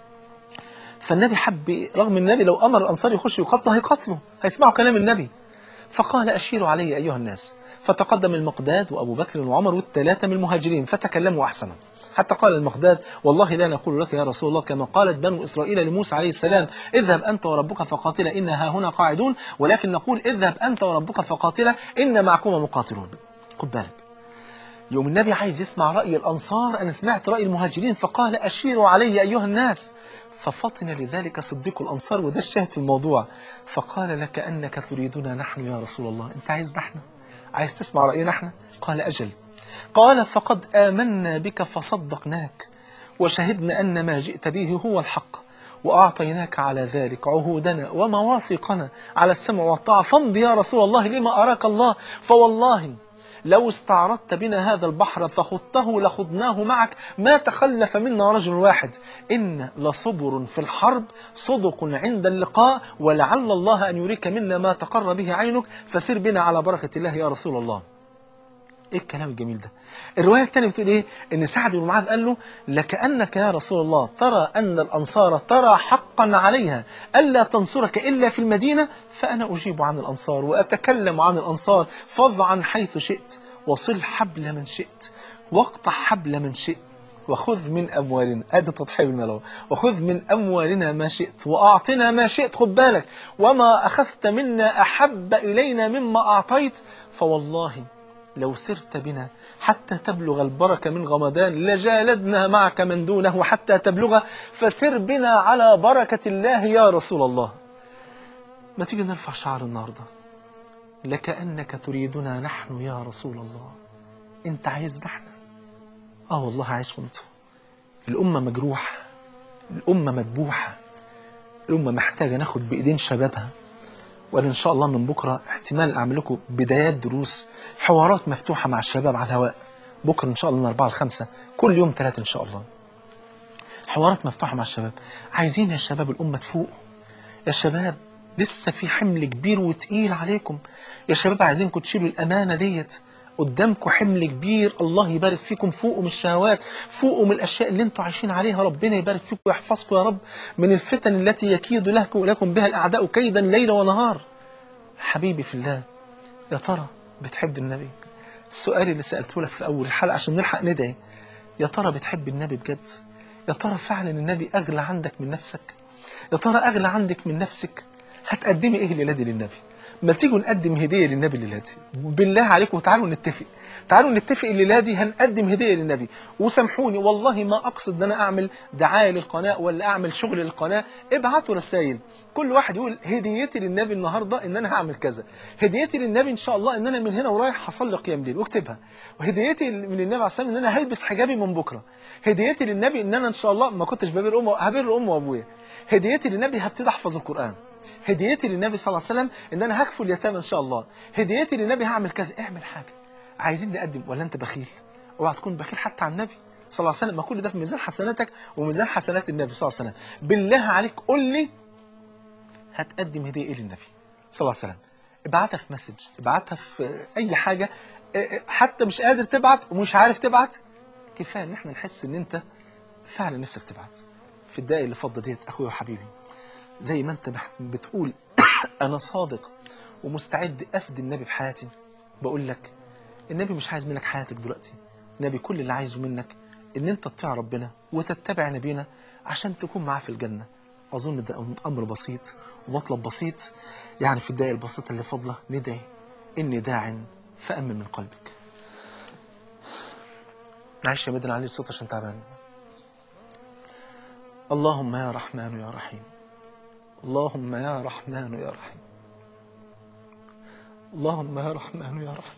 فالنبي حب رغم النبي لو امر الانصار يخشوا يقاتلوا هيقاتلوا هيسمعوا كلام النبي فقال اشيروا علي ايها الناس فتقدم المقداد وابو بكر وعمر والثلاثه من المهاجرين فتكلموا احسنا حتى قال المقداد والله لا نقول لك يا رسول الله كما قالت بنو اسرائيل لموسى عليه السلام اذهب انت وربك فقاتلا انها هنا قاعدون ولكن نقول اذهب انت وربك فقاتلا ان معكما مقاتلون خد بالك يوم النبي عايز يسمع رأي الأنصار أنا سمعت رأي المهاجرين فقال أشيروا علي أيها الناس ففطن لذلك صديق الأنصار وده الشاهد في الموضوع فقال لك أنك تريدنا نحن يا رسول الله أنت عايز نحن عايز تسمع رأينا نحن قال أجل قال فقد آمنا بك فصدقناك وشهدنا أن ما جئت به هو الحق وأعطيناك على ذلك عهودنا ومواثيقنا على السمع والطاعة فامض يا رسول الله لما أراك الله فوالله لو استعرضت بنا هذا البحر فخضته لخضناه معك ما تخلف منا رجل واحد إن لصبر في الحرب صدق عند اللقاء ولعل الله أن يريك منا ما تقر به عينك فسر بنا على بركة الله يا رسول الله ايه الكلام الجميل ده الروايه الثانيه بتقول ايه ان سعد بن معاذ قال له لكانك يا رسول الله ترى ان الانصار ترى حقا عليها الا تنصرك الا في المدينه فانا اجيب عن الانصار واتكلم عن الانصار فض عن حيث شئت وصل حبل من شئت واقطع حبل من شئت وخذ من اموالنا ادي تضحيه بالمال وخذ من اموالنا ما شئت واعطنا ما شئت خد بالك وما اخذت منا احب الينا مما اعطيت فوالله لو سرت بنا حتى تبلغ البركة من غمدان لجالدنا معك من دونه حتى تبلغ فسر بنا على بركة الله يا رسول الله ما تيجي نرفع شعار النهاردة لكأنك تريدنا نحن يا رسول الله انت عايز نحن اه والله عايزكم انتوا الأمة مجروحة الأمة مذبوحة الأمة محتاجة ناخد بإيدين شبابها وأنا إن شاء الله من بكرة احتمال أعمل لكم بدايات دروس حوارات مفتوحة مع الشباب على الهواء بكرة إن شاء الله من أربعة لخمسة كل يوم ثلاثة إن شاء الله حوارات مفتوحة مع الشباب عايزين يا شباب الأمة تفوق يا شباب لسه في حمل كبير وتقيل عليكم يا شباب عايزينكم تشيلوا الأمانة ديت قدامكم حمل كبير الله يبارك فيكم فوقوا من الشهوات فوقوا من الأشياء اللي انتوا عايشين عليها ربنا يبارك فيكم ويحفظكم يا رب من الفتن التي يكيد لكم لكم بها الأعداء كيدا ليل ونهار حبيبي في الله يا ترى بتحب النبي السؤال اللي سألته لك في أول الحلقة عشان نلحق ندعي يا ترى بتحب النبي بجد يا ترى فعلا النبي أغلى عندك من نفسك يا ترى أغلى عندك من نفسك هتقدمي إيه الليلة دي للنبي ما تيجوا نقدم هدية للنبي الليلة دي بالله عليكم تعالوا نتفق تعالوا نتفق الليلة دي هنقدم هدية للنبي وسامحوني والله ما أقصد أن أنا أعمل دعاية للقناة ولا أعمل شغل للقناة ابعتوا رسائل كل واحد يقول هديتي للنبي النهاردة إن أنا هعمل كذا هديتي للنبي إن شاء الله إن أنا من هنا ورايح هصلي قيام ليل واكتبها وهديتي من النبي عليه الصلاة والسلام إن أنا هلبس حجابي من بكرة هديتي للنبي إن أنا إن شاء الله ما كنتش ببر أمي هبر أمي وأبويا هديتي للنبي هبتدي أحفظ القرآن هديتي للنبي صلى الله عليه وسلم ان انا هكفل اليتامى ان شاء الله هديتي للنبي هعمل كذا اعمل حاجه عايزين نقدم ولا انت بخيل اوعى تكون بخيل حتى على النبي صلى الله عليه وسلم ما كل ده في ميزان حسناتك وميزان حسنات النبي صلى الله عليه وسلم بالله عليك قول لي هتقدم هديه ايه للنبي صلى الله عليه وسلم ابعتها في مسج ابعتها في اي حاجه اه، اه، حتى مش قادر تبعت ومش عارف تبعت كفايه ان احنا نحس ان انت فعلا نفسك تبعت في الدقايق اللي فاضله ديت اخويا وحبيبي زي ما انت بح- بتقول انا صادق ومستعد افدي النبي بحياتي بقول لك النبي مش عايز منك حياتك دلوقتي النبي كل اللي عايزه منك ان انت تطيع ربنا وتتبع نبينا عشان تكون معاه في الجنه اظن ده امر بسيط ومطلب بسيط يعني في الدقايق البسيطه اللي فاضله ندعي اني داع فامن من قلبك معلش يا مدن علي الصوت عشان تعبان اللهم يا رحمن يا رحيم اللهم يا رحمن يا رحيم اللهم يا رحمن يا رحيم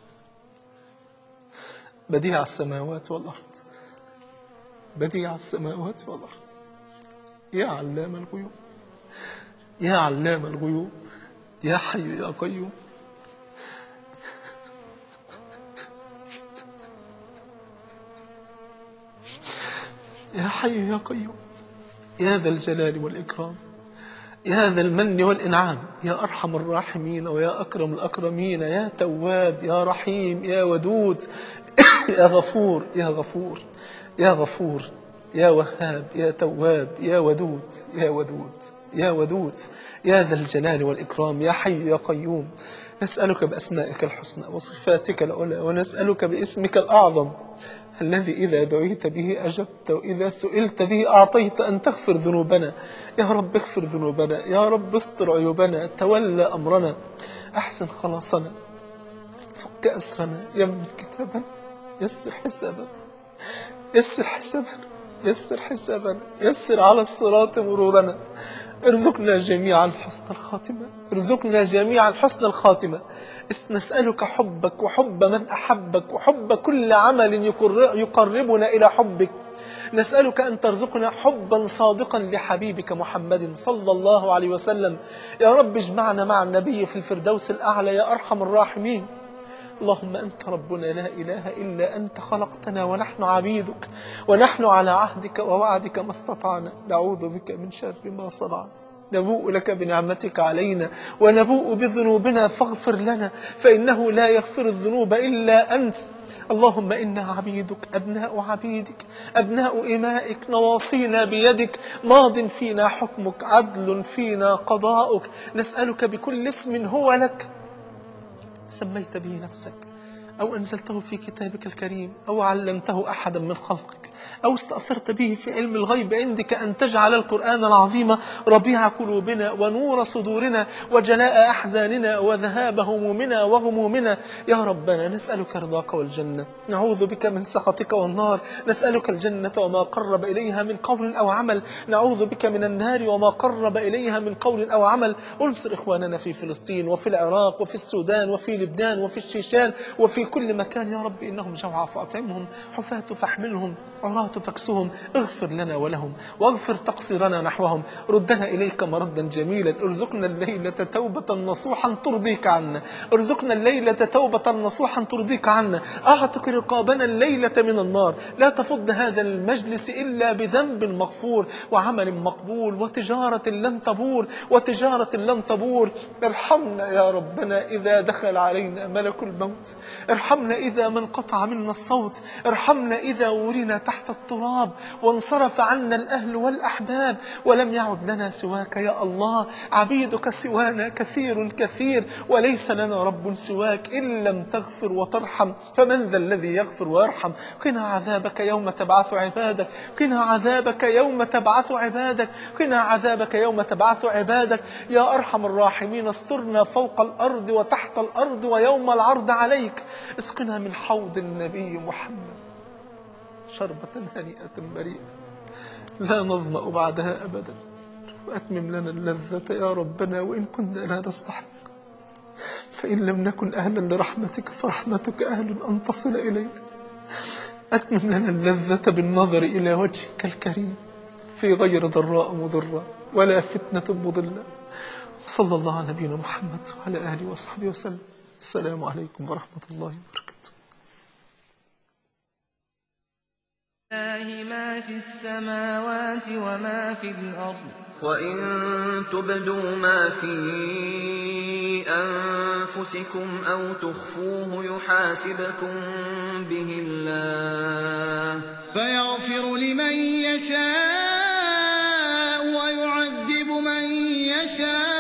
بديع السماوات والأرض بديع السماوات والأرض يا علام الغيوب يا علام الغيوب يا حي يا قيوم يا حي يا قيوم يا ذا الجلال والإكرام يا ذا المن والإنعام يا أرحم الراحمين ويا أكرم الأكرمين يا تواب يا رحيم يا ودود يا غفور يا غفور يا غفور يا وهاب يا تواب يا ودود يا ودود يا ودود يا ذا الجلال والإكرام يا حي يا قيوم نسألك بأسمائك الحسنى وصفاتك العلى ونسألك باسمك الأعظم الذي إذا دعيت به أجبت وإذا سئلت به أعطيت أن تغفر ذنوبنا يا رب اغفر ذنوبنا يا رب استر عيوبنا تولى أمرنا أحسن خلاصنا فك أسرنا يمن كتابنا يسر حسابنا يسر حسابنا يسر حسابنا يسر على الصراط مرورنا ارزقنا جميعا حسن الخاتمة ارزقنا جميعا حسن الخاتمة اس- نسألك حبك وحب من أحبك وحب كل عمل يقر- يقربنا إلى حبك نسألك أن ترزقنا حبا صادقا لحبيبك محمد صلى الله عليه وسلم يا رب اجمعنا مع النبي في الفردوس الأعلى يا أرحم الراحمين اللهم أنت ربنا لا إله إلا أنت خلقتنا ونحن عبيدك ونحن على عهدك ووعدك ما استطعنا نعوذ بك من شر ما صنعنا نبوء لك بنعمتك علينا ونبوء بذنوبنا فاغفر لنا فإنه لا يغفر الذنوب إلا أنت اللهم إنا عبيدك أبناء عبيدك أبناء إمائك نواصينا بيدك ماض فينا حكمك عدل فينا قضاؤك نسألك بكل اسم هو لك سميت به نفسك أو أنزلته في كتابك الكريم أو علمته أحدا من خلقك أو استأثرت به في علم الغيب عندك أن تجعل القرآن العظيم ربيع قلوبنا ونور صدورنا وجلاء أحزاننا وذهاب همومنا وغمومنا يا ربنا نسألك رضاك والجنة نعوذ بك من سخطك والنار نسألك الجنة وما قرب إليها من قول أو عمل نعوذ بك من النار وما قرب إليها من قول أو عمل انصر إخواننا في فلسطين وفي العراق وفي السودان وفي لبنان وفي الشيشان وفي كل مكان يا رب إنهم جوعى فأطعمهم حفاة فاحملهم عراة فاكسهم اغفر لنا ولهم واغفر تقصيرنا نحوهم ردنا إليك مردا جميلا ارزقنا الليلة توبة نصوحا ترضيك عنا ارزقنا الليلة توبة نصوحا ترضيك عنا أعتق رقابنا الليلة من النار لا تفض هذا المجلس إلا بذنب مغفور وعمل مقبول وتجارة لن تبور وتجارة لن تبور ارحمنا يا ربنا إذا دخل علينا ملك الموت ارحمنا إذا من قطع منا الصوت ارحمنا إذا ورنا تحت التراب وانصرف عنا الأهل والأحباب ولم يعد لنا سواك يا الله عبيدك سوانا كثير كثير وليس لنا رب سواك إن لم تغفر وترحم فمن ذا الذي يغفر ويرحم قنا عذابك يوم تبعث عبادك قنا عذابك يوم تبعث عبادك قنا عذابك يوم تبعث عبادك يا أرحم الراحمين استرنا فوق الأرض وتحت الأرض ويوم العرض عليك اسقنا من حوض النبي محمد شربة هنيئة مريئة لا نظمأ بعدها أبدا وأتمم لنا اللذة يا ربنا وإن كنا لا نستحق فإن لم نكن أهلا لرحمتك فرحمتك أهل أن تصل إلينا أتمم لنا اللذة بالنظر إلى وجهك الكريم في غير ضراء مضرة ولا فتنة مضلة صلى الله على نبينا محمد وعلى آله وصحبه وسلم السلام عليكم ورحمة الله وبركاته لله ما في السماوات وما في الأرض وإن تبدوا ما في أنفسكم أو تخفوه يحاسبكم به الله فيغفر لمن يشاء ويعذب من يشاء